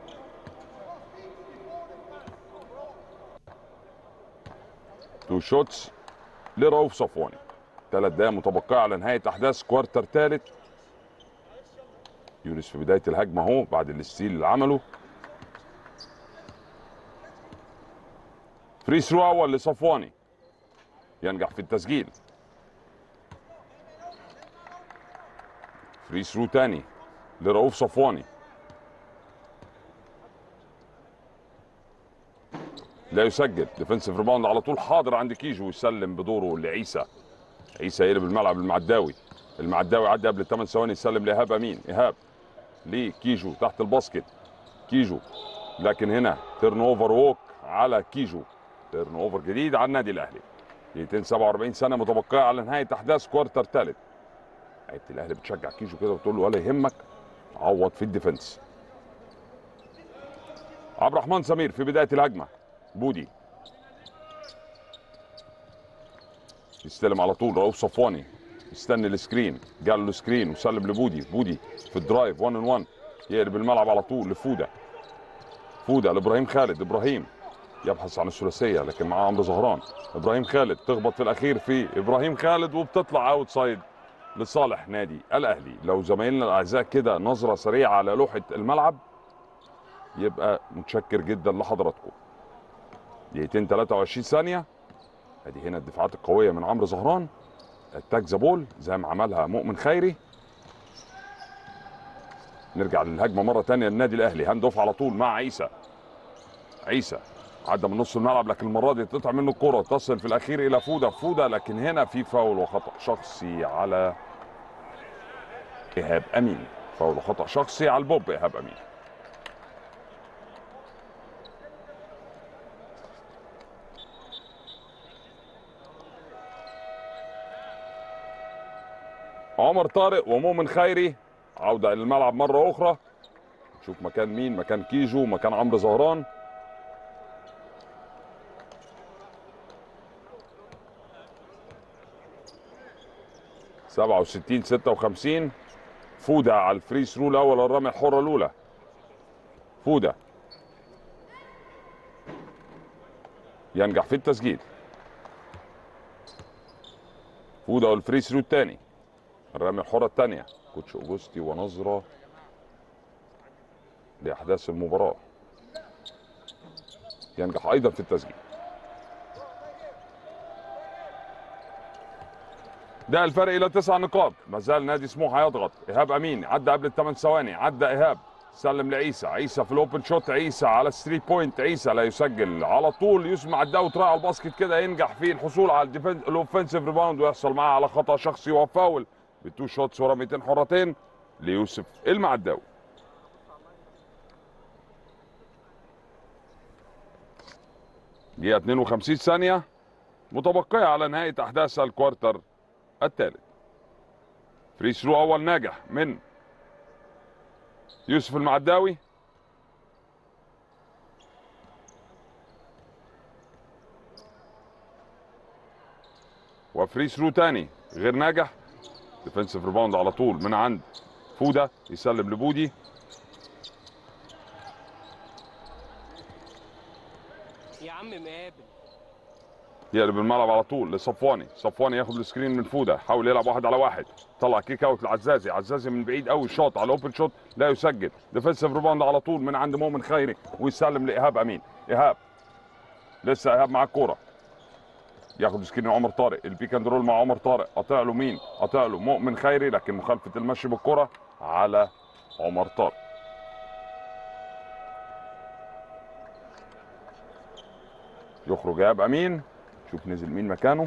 تو شوتس لرؤوف صفواني ثلاث دقائق متبقيه على نهايه احداث كوارتر ثالث يونس في بدايه الهجمه اهو بعد الستيل اللي عمله فري ثرو اول لصفواني ينجح في التسجيل فري ثرو تاني لرؤوف صفواني لا يسجل ديفنسيف ريباوند على طول حاضر عند كيجو يسلم بدوره لعيسى عيسى يقلب الملعب المعداوي المعداوي عدى قبل 8 ثواني يسلم لايهاب امين ايهاب لكيجو تحت الباسكت كيجو لكن هنا تيرن اوفر ووك على كيجو تيرن اوفر جديد على النادي الاهلي دقيقتين 47 سنه متبقيه على نهايه احداث كوارتر ثالث لعيبه الاهلي بتشجع كيجو كده وتقول له ولا يهمك عوض في الديفنس عبد الرحمن سمير في بدايه الهجمه بودي يستلم على طول رؤوف صفواني يستني السكرين جال له سكرين وسلم لبودي بودي في الدرايف 1 ان 1 يقلب الملعب على طول لفوده فوده لابراهيم خالد ابراهيم يبحث عن الثلاثيه لكن معاه عمرو زهران ابراهيم خالد تخبط في الاخير في ابراهيم خالد وبتطلع اوت سايد لصالح نادي الاهلي لو زمايلنا الاعزاء كده نظره سريعه على لوحه الملعب يبقى متشكر جدا لحضراتكم دقيقتين 23 ثانيه ادي هنا الدفاعات القويه من عمرو زهران التاج ذا بول زي ما عملها مؤمن خيري نرجع للهجمه مره ثانيه للنادي الاهلي هاند اوف على طول مع عيسى عيسى عدى من نص الملعب لكن المره دي تقطع منه الكره تصل في الاخير الى فوده فوده لكن هنا في فاول وخطا شخصي على ايهاب امين فاول وخطا شخصي على البوب ايهاب امين عمر طارق ومؤمن خيري عودة إلى الملعب مرة أخرى نشوف مكان مين مكان كيجو مكان عمرو زهران سبعة وستين ستة وخمسين فودة على الفري ثرو الأول الرمية الحرة الأولى فودة ينجح في التسجيل فودة والفري ثرو الثاني الرمية الحرة الثانية كوتش أوجوستي ونظرة لأحداث المباراة ينجح أيضا في التسجيل ده الفرق إلى تسع نقاط ما زال نادي سموحة يضغط إيهاب أمين عدى قبل الثمان ثواني عدى إيهاب سلم لعيسى عيسى في الاوبن شوت عيسى على الثري بوينت عيسى لا يسجل على طول يسمع الداوت رايح على الباسكت كده ينجح في الحصول على الديفنس الاوفنسيف ريباوند ويحصل معاه على خطا شخصي وفاول بتو شوتس ورميتين حرتين ليوسف المعداوي دقيقة 52 ثانية متبقية على نهاية أحداث الكوارتر الثالث فري ثرو أول ناجح من يوسف المعداوي وفري ثرو تاني غير ناجح ديفنسيف ريباوند على طول من عند فوده يسلم لبودي يا عم مقابل يقلب الملعب على طول لصفواني صفواني ياخد السكرين من فوده حاول يلعب واحد على واحد طلع كيك اوت لعزازي عزازي من بعيد قوي شوط على اوبن شوت لا يسجل ديفنسيف ريباوند على طول من عند مؤمن خيري ويسلم لايهاب امين ايهاب لسه ايهاب مع الكوره ياخد سكرين عمر طارق البيك اند رول مع عمر طارق قاطع له مين قاطع له مؤمن خيري لكن مخالفه المشي بالكره على عمر طارق يخرج ايهاب امين شوف نزل مين مكانه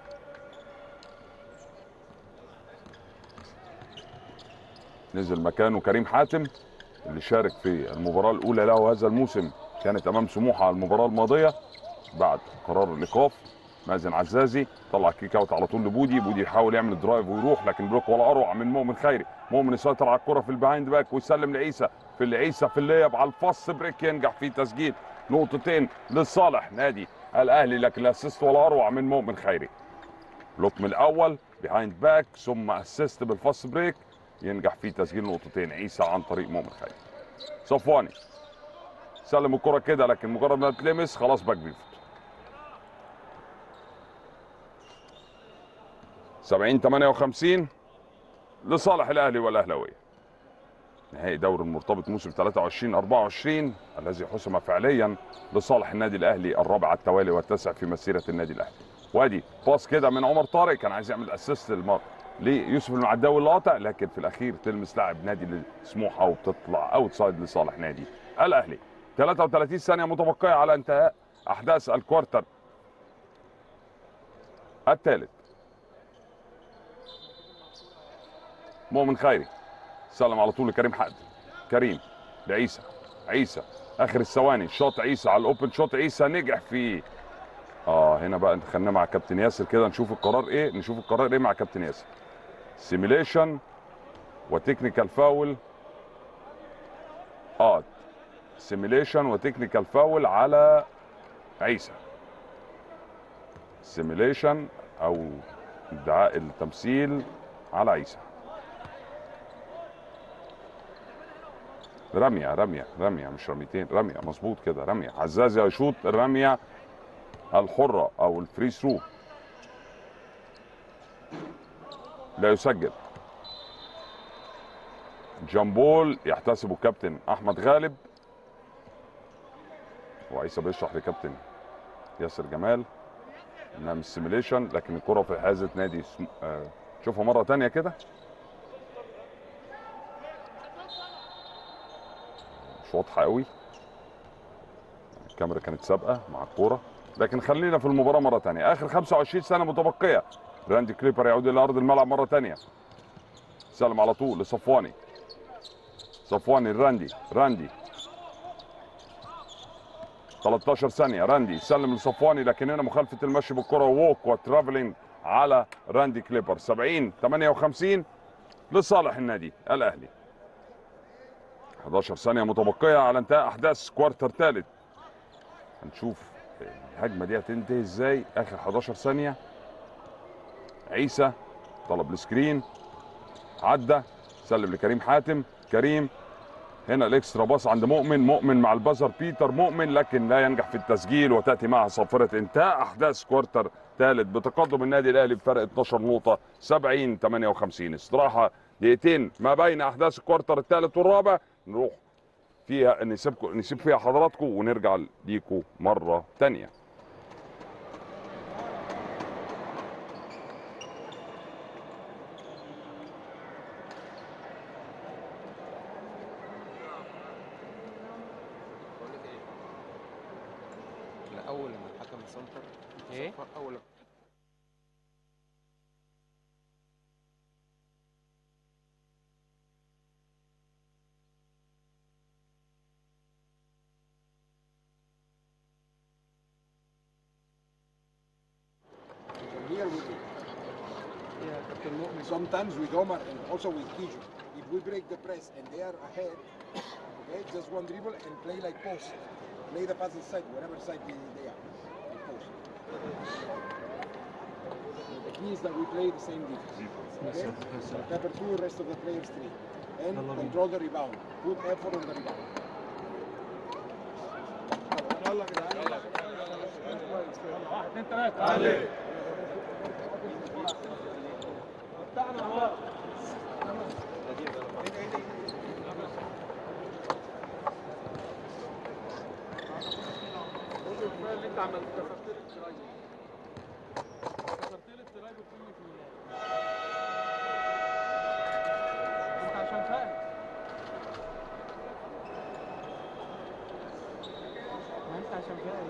نزل مكانه كريم حاتم اللي شارك في المباراة الأولى له هذا الموسم كانت أمام سموحة على المباراة الماضية بعد قرار الإيقاف مازن عزازي طلع كيك اوت على طول لبودي بودي يحاول يعمل درايف ويروح لكن بلوك ولا اروع من مؤمن خيري مؤمن يسيطر على الكره في البيهايند باك ويسلم لعيسى في اللي عيسى في الليب على الفص بريك ينجح في تسجيل نقطتين لصالح نادي الاهلي لكن الاسيست ولا اروع من مؤمن خيري بلوك من الاول بيهايند باك ثم اسيست بالفاست بريك ينجح في تسجيل نقطتين عيسى عن طريق مؤمن خيري صفواني سلم الكره كده لكن مجرد ما تلمس خلاص باك بيفوت 70 58 لصالح الاهلي والاهلاويه نهائي دوري المرتبط موسم 23 24 الذي حسم فعليا لصالح النادي الاهلي الرابع على التوالي والتاسع في مسيره النادي الاهلي وادي باص كده من عمر طارق كان عايز يعمل اسيست للمر ليوسف المعداوي اللي قاطع لكن في الاخير تلمس لاعب نادي سموحه وبتطلع اوت سايد لصالح نادي الاهلي 33 ثانيه متبقيه على انتهاء احداث الكوارتر الثالث مؤمن خيري سلم على طول لكريم حقد كريم لعيسى عيسى اخر الثواني شوط عيسى على الاوبن شوط عيسى نجح فيه اه هنا بقى دخلنا مع كابتن ياسر كده نشوف القرار ايه نشوف القرار ايه مع كابتن ياسر سيميليشن وتكنيكال فاول اه سيميليشن وتكنيكال فاول على عيسى سيميليشن او ادعاء التمثيل على عيسى رمية رمية رمية مش رميتين رمية مظبوط كده رمية عزازي يشوط الرمية الحرة أو الفري ثرو لا يسجل جامبول يحتسبه الكابتن أحمد غالب وعيسى بيشرح لكابتن ياسر جمال انها مش سيميليشن لكن الكرة في حازة نادي سم... آه شوفها مرة تانية كده مش واضحه قوي الكاميرا كانت سابقه مع الكوره لكن خلينا في المباراه مره ثانيه اخر 25 سنه متبقيه راندي كليبر يعود الى ارض الملعب مره ثانيه سلم على طول لصفواني صفواني راندي راندي 13 ثانيه راندي سلم لصفواني لكن هنا مخالفه المشي بالكره ووك وترافلينج على راندي كليبر 70 58 لصالح النادي الاهلي 11 ثانية متبقية على انتهاء أحداث كوارتر ثالث هنشوف الهجمة دي هتنتهي ازاي آخر 11 ثانية عيسى طلب السكرين عدى سلم لكريم حاتم كريم هنا الاكسترا باص عند مؤمن مؤمن مع البازر بيتر مؤمن لكن لا ينجح في التسجيل وتاتي معها صافره انتهاء احداث كوارتر ثالث بتقدم النادي الاهلي بفرق 12 نقطه 70 58 استراحه دقيقتين ما بين احداث الكوارتر الثالث والرابع نروح فيها نسيبكم نسيب فيها حضراتكم ونرجع ليكم مره ثانيه لا اول لما الحكم سنتر ايه صفر اول لما From here we do. يا كابتن مؤمن Sometimes with Omar and also with Kiju, if we break the press and they are ahead, okay, just one dribble and play like post. Play the pass inside, whatever side they, they are. Like post. The key is that we play the same defense. Okay? Pepper two, rest of the players three. And control the rebound. Put effort on the rebound. يلا يا جدعان. اثنين ثلاثة عليك بتاعنا اهو قول له كفايه اللي انت عملت كسرت لي الترايب كسرت لي الترايب كله في الله انت عشان فاهم ما انت عشان فاهم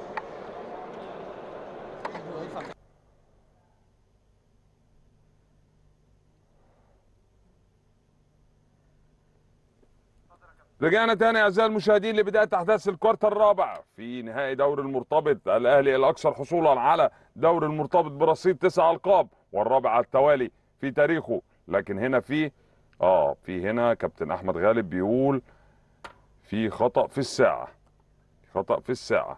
رجعنا تاني اعزائي المشاهدين لبدايه احداث الكوارتر الرابع في نهائي دوري المرتبط الاهلي الاكثر حصولا على دوري المرتبط برصيد تسع القاب والرابع على التوالي في تاريخه لكن هنا في اه في هنا كابتن احمد غالب بيقول في خطا في الساعه خطا في الساعه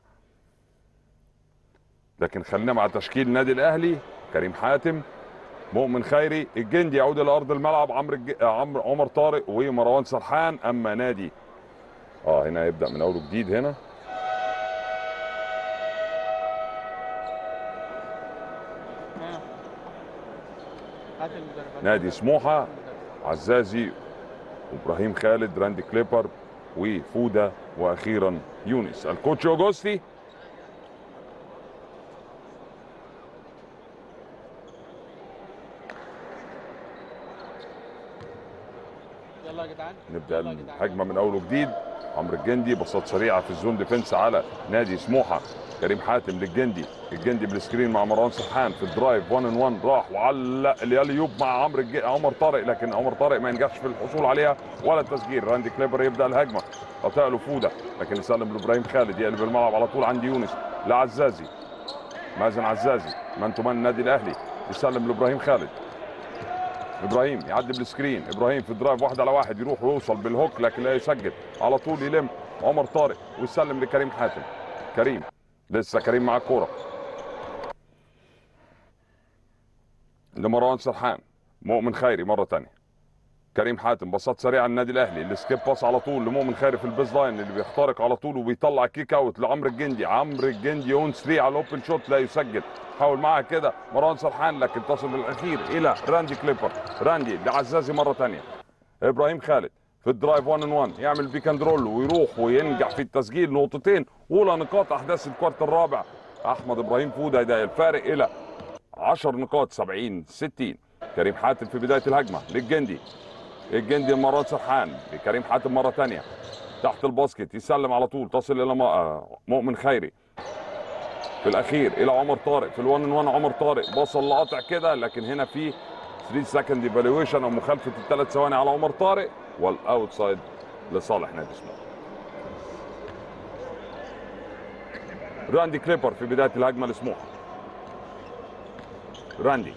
لكن خلينا مع تشكيل النادي الاهلي كريم حاتم مؤمن خيري الجندي يعود الى ارض الملعب عمرو الج... عمرو عمر طارق ومروان سرحان اما نادي اه هنا يبدا من اول جديد هنا ها. هات المدرب نادي سموحه عزازي وابراهيم خالد راندي كليبر وفودا واخيرا يونس الكوتش اوجوستي يلا يا جدعان نبدا يلا يا جدعان. الهجمه من اول وجديد عمرو الجندي بساط سريعه في الزون ديفنس على نادي سموحه كريم حاتم للجندي الجندي بالسكرين مع مروان سرحان في الدرايف 1 ان 1 راح وعلق الياليوب مع عمرو الج... عمر طارق لكن عمر طارق ما ينجحش في الحصول عليها ولا التسجيل راندي كليبر يبدا الهجمه قطع له فوده لكن يسلم لابراهيم خالد يقلب الملعب على طول عند يونس لعزازي مازن عزازي من تمن النادي الاهلي يسلم لابراهيم خالد ابراهيم يعدي بالسكرين ابراهيم في الدرايف واحد على واحد يروح ويوصل بالهوك لكن لا يسجل على طول يلم عمر طارق ويسلم لكريم حاتم كريم لسه كريم مع الكوره لمروان سرحان مؤمن خيري مره تانية كريم حاتم بساط سريع على النادي الاهلي السكيب باس على طول لمؤمن خيري في البيز لاين اللي بيخترق على طول وبيطلع كيك اوت لعمرو الجندي عمرو الجندي اون 3 على الاوبن شوت لا يسجل حاول معها كده مروان سرحان لكن تصل الاخير الى راندي كليبر راندي لعزازي مره تانية ابراهيم خالد في الدرايف 1 ان 1 يعمل بيك اند رول ويروح وينجح في التسجيل نقطتين اولى نقاط احداث الكوارت الرابع احمد ابراهيم فوده يضايق الفارق الى 10 نقاط 70 60 كريم حاتم في بدايه الهجمه للجندي الجندي مروان سرحان لكريم حاتم مره ثانيه تحت الباسكت يسلم على طول تصل الى م- آه، مؤمن خيري في الاخير الى عمر طارق في الوان ان وان عمر طارق بصل لقطع كده لكن هنا في 3 سكند ايفالويشن او مخالفه الثلاث ثواني على عمر طارق والاوتسايد لصالح نادي سموحه راندي كليبر في بدايه الهجمه لسموحه راندي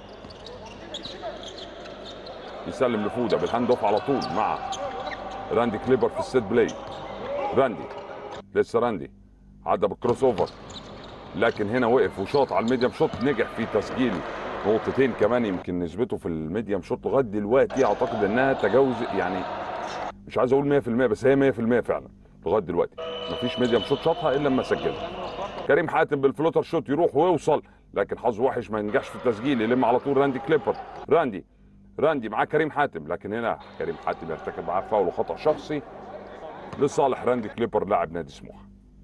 يسلم لفوده بالهاند اوف على طول مع راندي كليبر في السيت بلاي راندي لسه راندي عدى بالكروس اوفر لكن هنا وقف وشاط على الميديم شوت نجح في تسجيل نقطتين كمان يمكن نسبته في الميديم شوت لغايه دلوقتي اعتقد انها تجاوز يعني مش عايز اقول 100% بس هي 100% فعلا لغايه دلوقتي مفيش ميديم شوت شاطها الا لما سجلها كريم حاتم بالفلوتر شوت يروح ويوصل لكن حظه وحش ما ينجحش في التسجيل يلم على طول راندي كليبر راندي راندي معاه كريم حاتم لكن هنا كريم حاتم يرتكب معاه فاول وخطا شخصي لصالح راندي كليبر لاعب نادي سموحه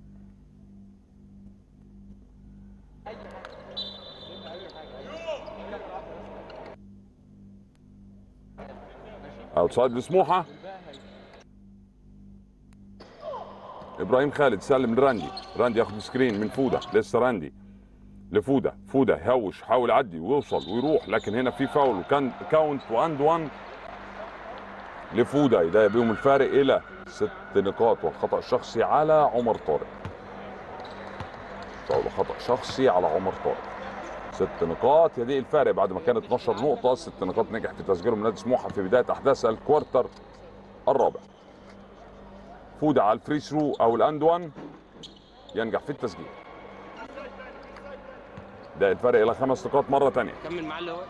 اوتسايد لسموحه ابراهيم خالد سلم لراندي راندي ياخد سكرين من فوده لسه راندي لفوده فوده يهوش حاول يعدي ويوصل ويروح لكن هنا في فاول وكان كاونت واند وان لفوده يضايق بيهم الفارق الى ست نقاط والخطا الشخصي على عمر طارق فاول خطا شخصي على عمر طارق ست نقاط يضيق الفارق بعد ما كان 12 نقطه ست نقاط نجح في تسجيلهم نادي سموحه في بدايه احداث الكوارتر الرابع فوده على الفري ثرو او الاند وان ينجح في التسجيل ده الفرق الى خمس نقاط مره ثانيه كمل معاه اللي هو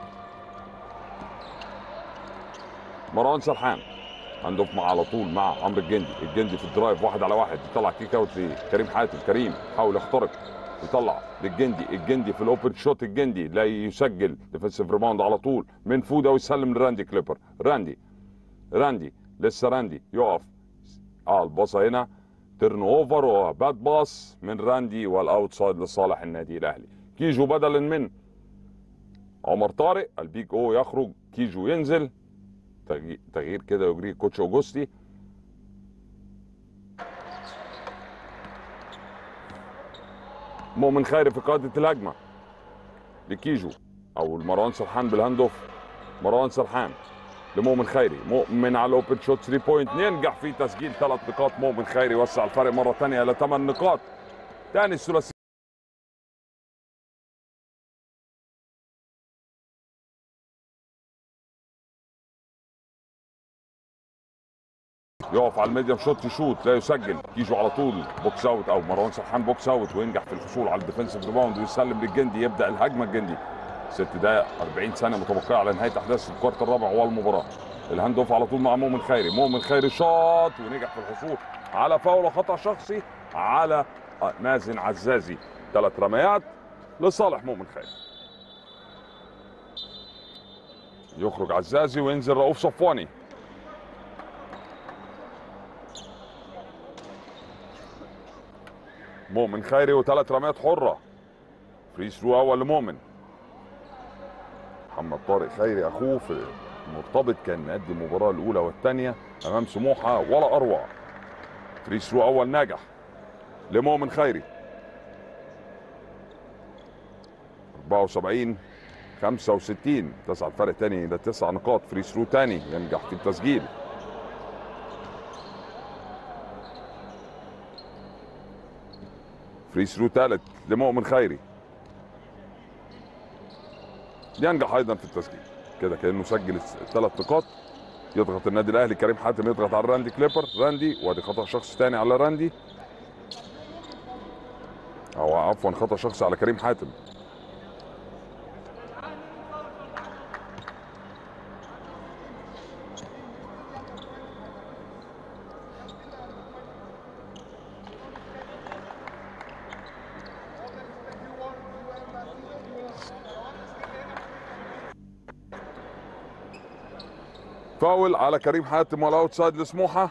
مروان سرحان عنده مع على طول مع عمرو الجندي الجندي في الدرايف واحد على واحد يطلع كيك اوت لكريم حاتم كريم حاول يخترق يطلع للجندي الجندي في الاوبن شوت الجندي لا يسجل ديفنسيف ريباوند على طول من فوده ويسلم لراندي كليبر راندي راندي لسه راندي يقف اه الباصه هنا تيرن اوفر وباد باص من راندي والاوتسايد لصالح النادي الاهلي كيجو بدلا من عمر طارق البيج او يخرج كيجو ينزل تغي- تغيير كده يجريه كوتش اوجوستي مؤمن خيري في قاده الهجمه لكيجو او مروان سرحان بالهاند اوف مروان سرحان لمؤمن خيري مؤمن على الاوبن شوت 3 بوينت ينجح في تسجيل ثلاث نقاط مؤمن خيري وسع الفرق مره ثانيه الى ثمان نقاط ثاني الثلاثي يقف على الميديم شوت يشوت لا يسجل كيجو على طول بوكس اوت او مروان سرحان بوكس اوت وينجح في الحصول على الديفنسيف ريباوند ويسلم للجندي يبدا الهجمه الجندي ست دقائق 40 ثانيه متبقيه على نهايه احداث الكوارت الرابع والمباراه الهاند اوف على طول مع مؤمن خيري مؤمن خيري شاط ونجح في الحصول على فاول خطا شخصي على مازن عزازي ثلاث رميات لصالح مؤمن خيري يخرج عزازي وينزل رؤوف صفواني مؤمن خيري وثلاث رميات حره فري ثرو اول لمؤمن محمد طارق خيري اخوه في المرتبط كان مادي المباراه الاولى والثانيه امام سموحه ولا اروع فري ثرو اول ناجح لمؤمن خيري 74 65 تسعة الفرق تاني الى تسع نقاط فري ثرو تاني ينجح في التسجيل فري ثرو ثالث لمؤمن خيري ينجح ايضا في التسجيل كده كانه سجل ثلاث نقاط يضغط النادي الاهلي كريم حاتم يضغط على راندي كليبر راندي وادي خطا شخص ثاني على راندي او عفوا خطا شخص على كريم حاتم فاول على كريم حاتم والاوتسايد لسموحه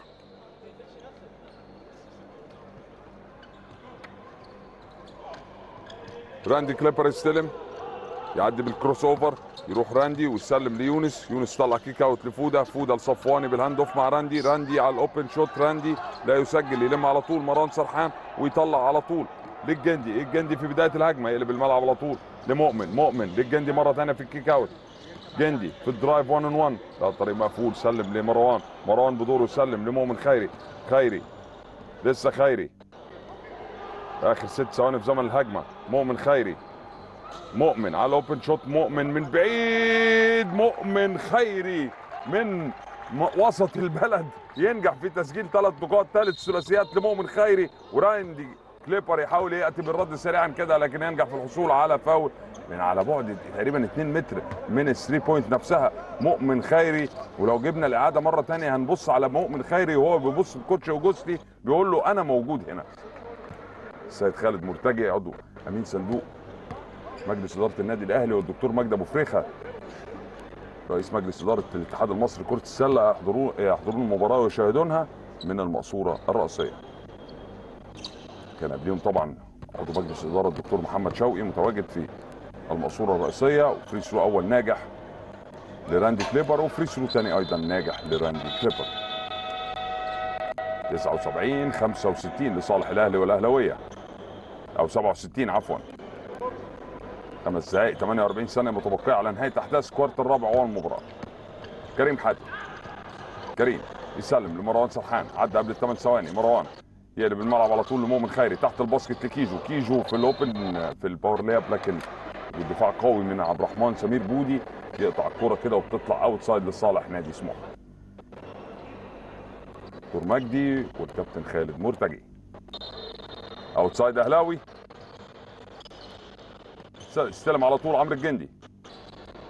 راندي كليبر يستلم يعدي بالكروس اوفر يروح راندي ويسلم ليونس يونس طلع كيك اوت لفوده فوده لصفواني بالهاند اوف مع راندي راندي على الاوبن شوت راندي لا يسجل يلم على طول مروان سرحان ويطلع على طول للجندي الجندي في بدايه الهجمه يقلب الملعب على طول لمؤمن مؤمن للجندي مره ثانيه في الكيك اوت جندي في الدرايف 1 ان 1 لا الطريق مقفول سلم لمروان مروان بدوره يسلم لمؤمن خيري خيري لسه خيري اخر ست ثواني في زمن الهجمه مؤمن خيري مؤمن على اوبن شوت مؤمن من بعيد مؤمن خيري من م- وسط البلد ينجح في تسجيل ثلاث نقاط ثالث ثلاثيات لمؤمن خيري ورايندي كليبر يحاول ياتي بالرد سريعا كده لكن ينجح في الحصول على فاول من على بعد تقريبا 2 متر من الثري بوينت نفسها مؤمن خيري ولو جبنا الاعاده مره ثانيه هنبص على مؤمن خيري وهو بيبص لكوتش اوجوستي بيقول له انا موجود هنا السيد خالد مرتجي عضو امين صندوق مجلس اداره النادي الاهلي والدكتور مجدي ابو فريخه رئيس مجلس اداره الاتحاد المصري لكره السله يحضرون يحضرون المباراه ويشاهدونها من المقصوره الرئيسيه. كان قبليهم طبعا عضو مجلس الاداره الدكتور محمد شوقي متواجد في المقصوره الرئيسيه وفري ثرو اول ناجح لراندي كليبر وفري ثرو ثاني ايضا ناجح لراندي كليبر. 79 65 لصالح الاهلي والاهلاويه او 67 عفوا خمس دقائق 48 ثانية متبقية على نهاية أحداث كوارت الرابع والمباراة. كريم حاتم. كريم يسلم لمروان سرحان عدى قبل الثمان ثواني مروان يقلب الملعب على طول لمؤمن خيري تحت الباسكت لكيجو كيجو في الاوبن في الباور لاب لكن الدفاع قوي من عبد الرحمن سمير بودي يقطع الكرة كده وبتطلع اوت سايد لصالح نادي سموحة. دكتور مجدي والكابتن خالد مرتجي. اوت سايد اهلاوي استلم على طول عمرو الجندي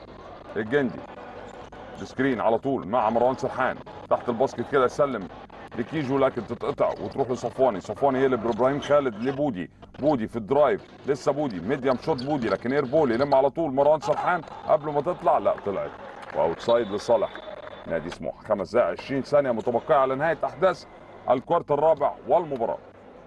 الجندي السكرين على طول مع مروان سرحان تحت الباسكت كده يسلم لكيجو لكن تتقطع وتروح لصفواني صفواني يقلب ابراهيم خالد لبودي بودي في الدرايف لسه بودي ميديم شوت بودي لكن اير بول يلم على طول مروان سرحان قبل ما تطلع لا طلعت واوت سايد لصالح نادي سموحه خمس دقائق 20 ثانيه متبقيه على نهايه احداث الكوارت الرابع والمباراه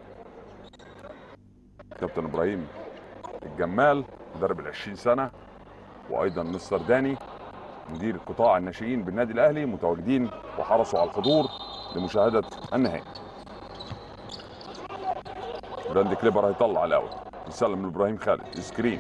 كابتن ابراهيم الجمال مدرب ال 20 سنه وايضا مستر داني مدير قطاع الناشئين بالنادي الاهلي متواجدين وحرصوا على الحضور لمشاهده النهائي براند كليبر هيطلع الاول يسلم لابراهيم خالد سكرين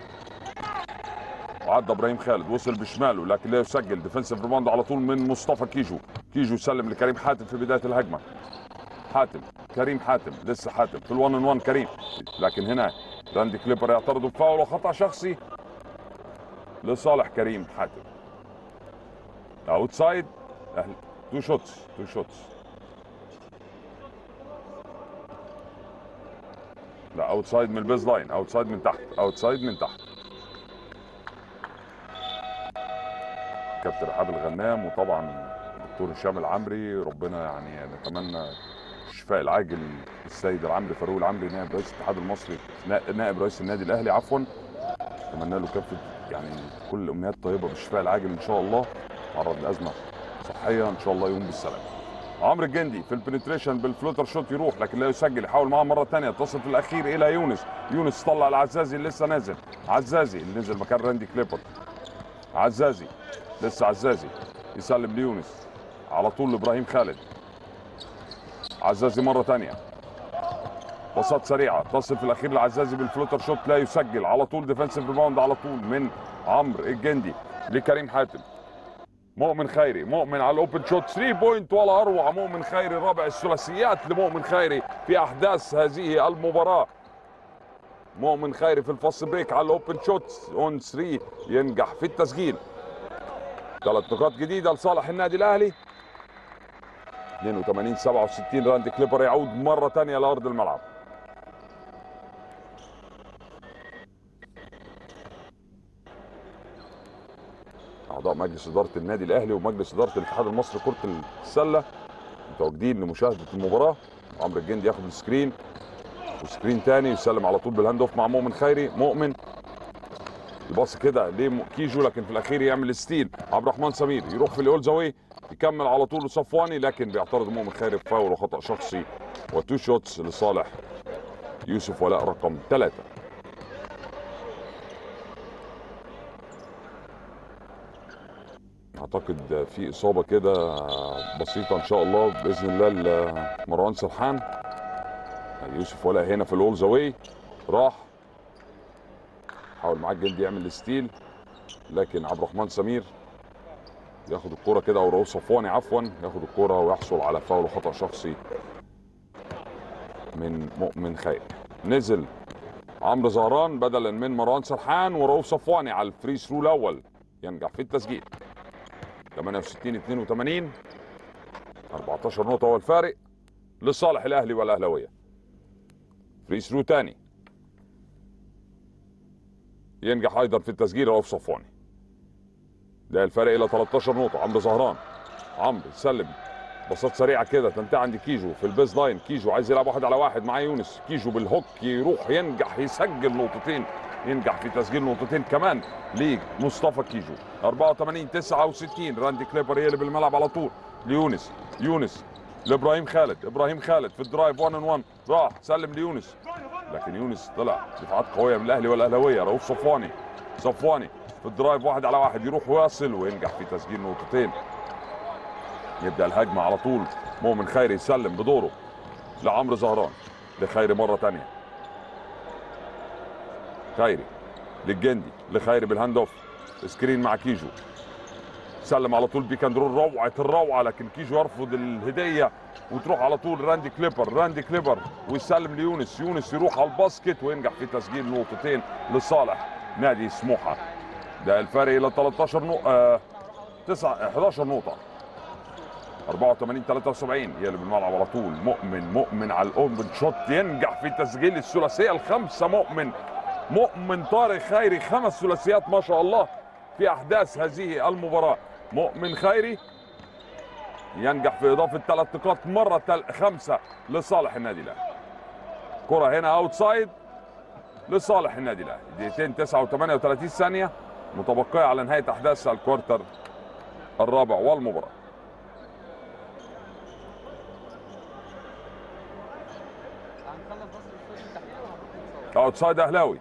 وعدى ابراهيم خالد وصل بشماله لكن لا يسجل ديفنسيف ريباوند على طول من مصطفى كيجو كيجو يسلم لكريم حاتم في بدايه الهجمه حاتم كريم حاتم لسه حاتم في الوان ان وان كريم لكن هنا راندي كليبر يعترض بفاول وخطا شخصي لصالح كريم حاتم اوتسايد اهل تو شوتس تو شوتس لا اوتسايد من البيز لاين اوتسايد من تحت اوتسايد من تحت كابتن رحاب الغنام وطبعا دكتور هشام العمري ربنا يعني نتمنى الشفاء العاجل للسيد العمري فاروق العمري نائب رئيس الاتحاد المصري نا- نائب رئيس النادي الاهلي عفوا اتمنى له كافه يعني كل امنيات طيبه بالشفاء العاجل ان شاء الله تعرض لازمه صحيه ان شاء الله يقوم بالسلامه عمرو الجندي في البنتريشن بالفلوتر شوت يروح لكن لا يسجل يحاول معاه مره ثانيه تصل في الاخير الى يونس يونس طلع العزازي اللي لسه نازل عزازي اللي نزل مكان راندي كليبر عزازي لسه عزازي يسلم ليونس على طول لابراهيم خالد عزازي مره ثانيه باصات سريعه تصل في الاخير لعزازي بالفلوتر شوت لا يسجل على طول ديفensive ريباوند على طول من عمرو الجندي لكريم حاتم مؤمن خيري مؤمن على الاوبن شوت 3 بوينت ولا اروع مؤمن خيري رابع الثلاثيات لمؤمن خيري في احداث هذه المباراه مؤمن خيري في الفاست بريك على الاوبن شوت اون 3 ينجح في التسجيل ثلاث نقاط جديده لصالح النادي الاهلي 82 67 راند كليبر يعود مره ثانيه لارض الملعب اعضاء مجلس اداره النادي الاهلي ومجلس اداره الاتحاد المصري كره السله متواجدين لمشاهده المباراه عمرو الجندي ياخد السكرين وسكرين تاني يسلم على طول بالهاند اوف مع مؤمن خيري مؤمن يباص كده لكيجو لكن في الاخير يعمل ستيل عبد الرحمن سمير يروح في الاول زاويه يكمل على طول لصفواني لكن بيعترض مؤمن خيري بفاول وخطا شخصي وتو شوتس لصالح يوسف ولاء رقم ثلاثة اعتقد في اصابه كده بسيطه ان شاء الله باذن الله لمروان سرحان يوسف ولاء هنا في الاول زاويه راح حاول معاه الجندي يعمل الستيل لكن عبد الرحمن سمير ياخد الكرة كده او رؤوف صفواني عفوا ياخد الكرة ويحصل على فاول وخطأ شخصي من مؤمن خير نزل عمرو زهران بدلا من مروان سرحان ورؤوف صفواني على الفري ثرو الاول ينجح في التسجيل 68 82 14 نقطة هو الفارق لصالح الاهلي والاهلاوية فري ثرو تاني ينجح ايضا في التسجيل رؤوف صفواني ده الفرق الى 13 نقطة عمرو زهران عمرو سلم باصات سريعة كده تنتهي عند كيجو في البيز لاين كيجو عايز يلعب واحد على واحد مع يونس كيجو بالهوك يروح ينجح يسجل نقطتين ينجح في تسجيل نقطتين كمان لمصطفى كيجو 84 69 راندي كليبر يقلب الملعب على طول ليونس يونس لابراهيم خالد ابراهيم خالد في الدرايف 1 ان 1 راح سلم ليونس لكن يونس طلع دفاعات قويه من الاهلي والاهلاويه رؤوف صفواني صفواني في الدرايف واحد على واحد يروح ويصل وينجح في تسجيل نقطتين يبدا الهجمه على طول مؤمن خيري يسلم بدوره لعمرو زهران لخيري مره ثانيه خيري للجندي لخيري بالهاند اوف سكرين مع كيجو سلم على طول بيكندرول روعه الروعه لكن كيجو يرفض الهديه وتروح على طول راندي كليبر راندي كليبر ويسلم ليونس يونس يروح على الباسكت وينجح في تسجيل نقطتين لصالح نادي سموحه ده الفرق الى 13 نقطه آه 9 11 نقطه 84 73 يقلب الملعب على طول مؤمن مؤمن على الاوبن شوت ينجح في تسجيل الثلاثيه الخامسه مؤمن مؤمن طارق خيري خمس ثلاثيات ما شاء الله في احداث هذه المباراه مؤمن خيري ينجح في اضافه ثلاث نقاط مره تل... خمسه لصالح النادي الاهلي كره هنا اوتسايد لصالح النادي الاهلي دقيقتين 9 و38 ثانيه متبقيه على نهايه احداث الكوارتر الرابع والمباراه هنخلص بس الاستوديو التحليل وهنروح نتصور اوتسايد اهلاوي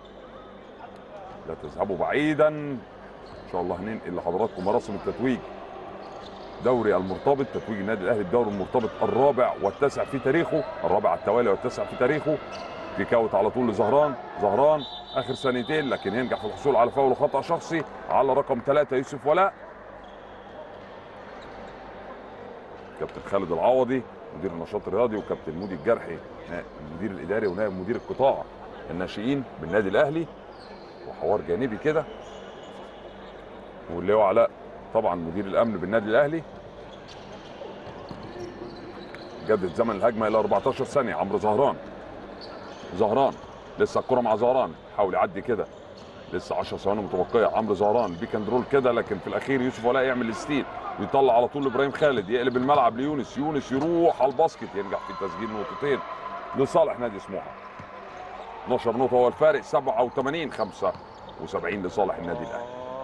لا تذهبوا بعيدا ان شاء الله هننقل لحضراتكم مراسم التتويج دوري المرتبط تتويج النادي الاهلي الدوري المرتبط الرابع والتاسع في تاريخه الرابع على التوالي والتاسع في تاريخه كيك اوت على طول لزهران زهران اخر ثانيتين لكن ينجح في الحصول على فاول خطا شخصي على رقم ثلاثة يوسف ولاء كابتن خالد العوضي مدير النشاط الرياضي وكابتن مودي الجرحي نا- المدير الاداري ونائب مدير القطاع الناشئين بالنادي الاهلي وحوار جانبي كده واللي هو علاء طبعا مدير الامن بالنادي الاهلي جدد زمن الهجمه الى 14 ثانيه عمرو زهران زهران لسه الكره مع زهران حاول يعدي كده لسه 10 ثواني متبقيه عمرو زهران بيك اند رول كده لكن في الاخير يوسف ولاء يعمل ستيل ويطلع على طول لابراهيم خالد يقلب الملعب ليونس يونس يروح على الباسكت ينجح في تسجيل نقطتين لصالح نادي سموحه 12 نقطه هو الفارق 87 75 لصالح النادي الاهلي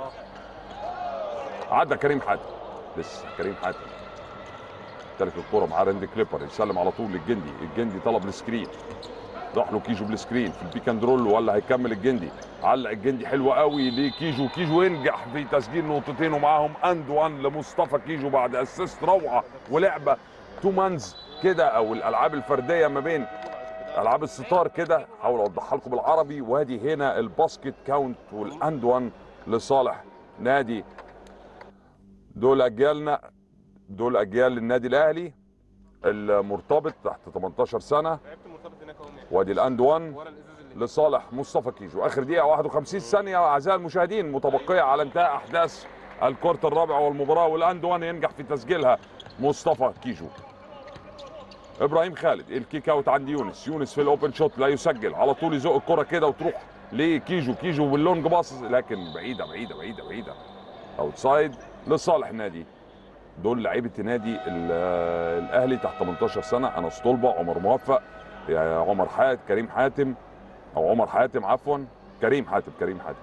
عدى كريم حاتم لسه كريم حاتم ترك الكرة مع راندي كليبر يسلم على طول للجندي الجندي طلب السكرين راح له كيجو بالسكرين في البيك اند رول ولا هيكمل الجندي علق الجندي حلو قوي لكيجو كيجو ينجح في تسجيل نقطتين ومعاهم اند وان لمصطفى كيجو بعد اسيست روعه ولعبه تو مانز كده او الالعاب الفرديه ما بين العاب الستار كده حاول اوضحها لكم بالعربي وادي هنا الباسكت كاونت والاند وان لصالح نادي دول اجيالنا دول اجيال النادي الاهلي المرتبط تحت 18 سنه لعبت مرتبط هناك اهو ماشي وادي الاند وان ورا الازاز اللي لصالح مصطفى كيجو اخر دقيقه 51 ثانيه اعزائي المشاهدين متبقيه على انتهاء احداث الكورت الرابع والمباراه والاند وان ينجح في تسجيلها مصطفى كيجو ابراهيم خالد الكيك اوت عند يونس يونس في الاوبن شوت لا يسجل على طول يزق الكره كده وتروح لكيجو كيجو باللونج باص لكن بعيده بعيده بعيده بعيده اوتسايد لصالح النادي دول لعيبه نادي ال- الاهلي تحت 18 سنه انس طلبه عمر موفق يا عمر حاتم كريم حاتم او عمر حاتم عفوا كريم حاتم كريم حاتم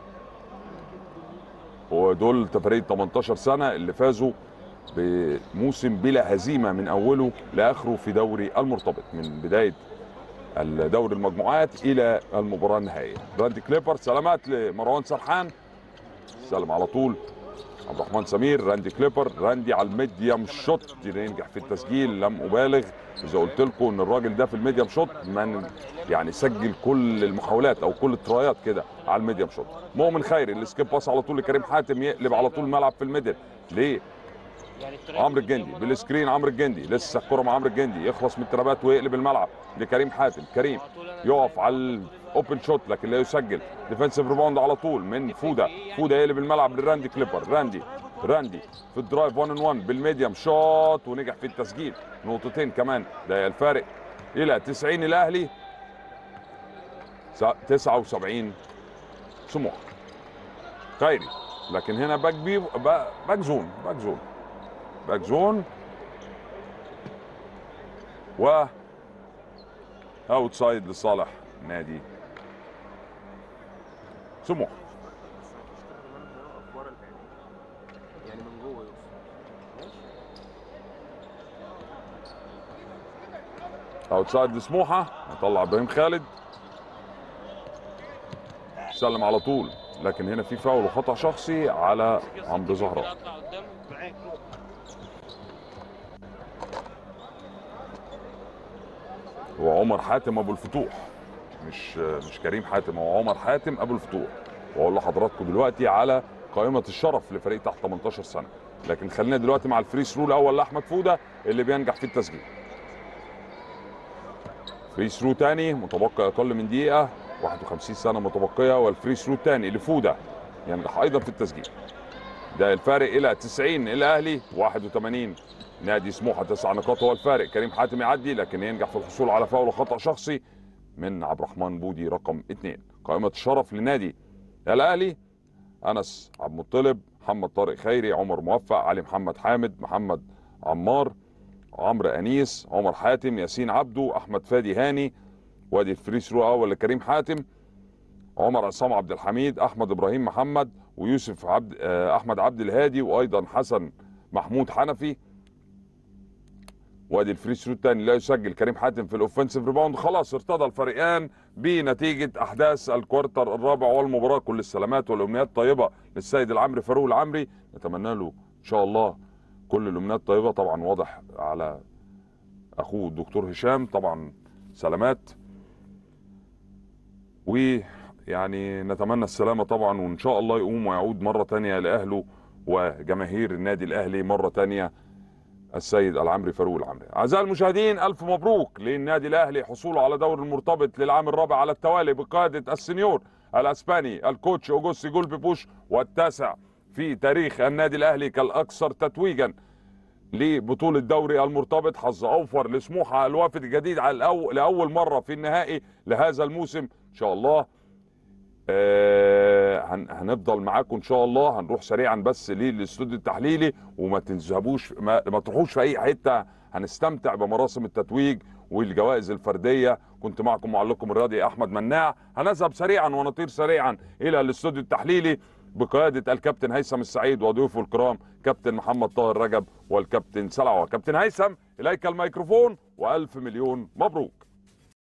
ودول تفريق 18 سنه اللي فازوا بموسم بلا هزيمه من اوله لاخره في دوري المرتبط من بدايه الدوري المجموعات الى المباراه النهائيه راندي كليبر سلامات لمروان سرحان سلم على طول عبد الرحمن سمير راندي كليبر راندي على الميديم شوت ينجح في التسجيل لم ابالغ اذا قلت لكم ان الراجل ده في الميديم شوت من يعني سجل كل المحاولات او كل الترايات كده على الميديم شوت مؤمن خيري السكيب باس على طول لكريم حاتم يقلب على طول الملعب في الميدل ليه عمرو الجندي بالسكرين عمرو الجندي لسه الكره مع عمرو الجندي يخلص من الترابات ويقلب الملعب لكريم حاتم كريم يقف على الاوبن شوت لكن لا يسجل ديفensive ريباوند على طول من فودا فودا يقلب الملعب لراندي كليبر راندي راندي في الدرايف 1 ان 1 بالميديم شوت ونجح في التسجيل نقطتين كمان ده الفارق الى 90 الاهلي س- 79 سموحه خيري لكن هنا باك بي با- باك زون باك زون باك زون و اوتسايد لصالح نادي سموحه ورا الاهلي يعني من جوه يوسف اوتسايد لسموحه هطلع ابراهيم خالد سلم على طول لكن هنا في فاول وخطا شخصي على عمرو زهران اطلع قدام معاك هو عمر حاتم ابو الفتوح مش مش كريم حاتم هو عمر حاتم ابو الفتوح واقول لحضراتكم دلوقتي على قائمه الشرف لفريق تحت 18 سنه لكن خلينا دلوقتي مع الفري ثرو الاول لاحمد فوده اللي بينجح في التسجيل فري ثرو تاني متبقي اقل من دقيقه 51 سنه متبقيه والفري ثرو الثاني لفوده ينجح ايضا في التسجيل ده الفارق الى 90 الاهلي 81 نادي سموحه تسع نقاط هو الفارق كريم حاتم يعدي لكن ينجح في الحصول على فاول وخطا شخصي من عبد الرحمن بودي رقم اثنين قائمه الشرف لنادي الاهلي انس عبد المطلب محمد طارق خيري عمر موفق علي محمد حامد محمد عمار عمرو انيس عمر حاتم ياسين عبده احمد فادي هاني وادي الفري ثرو اول لكريم حاتم عمر عصام عبد الحميد احمد ابراهيم محمد ويوسف عبد آه، احمد عبد الهادي وايضا حسن محمود حنفي وادي الفري ثرو الثاني لا يسجل كريم حاتم في الاوفنسيف ريباوند خلاص ارتضى الفريقان بنتيجه احداث الكوارتر الرابع والمباراه كل السلامات والامنيات الطيبه للسيد العمري فاروق العمري نتمنى له ان شاء الله كل الامنيات الطيبه طبعا واضح على اخوه الدكتور هشام طبعا سلامات ويعني نتمنى السلامه طبعا وان شاء الله يقوم ويعود مره تانية لاهله وجماهير النادي الاهلي مره تانية السيد العمري فاروق العمري اعزائي المشاهدين الف مبروك للنادي الاهلي حصوله على دور المرتبط للعام الرابع على التوالي بقياده السنيور الاسباني الكوتش اوجوستي جولبي بوش والتاسع في تاريخ النادي الاهلي كالاكثر تتويجا لبطولة دوري المرتبط حظ أوفر لسموحة الوافد الجديد على الأو... لأول مرة في النهائي لهذا الموسم إن شاء الله آه هن... هنفضل معاكم إن شاء الله هنروح سريعا بس للاستوديو التحليلي وما تنسبوش ما... ما تروحوش في أي حتة هنستمتع بمراسم التتويج والجوائز الفردية كنت معكم معلقكم الرياضي أحمد مناع هنذهب سريعا ونطير سريعا إلى الاستوديو التحليلي بقيادة الكابتن هيثم السعيد وضيوفه الكرام كابتن محمد طاهر رجب والكابتن سلعوة كابتن هيثم إليك الميكروفون وألف مليون مبروك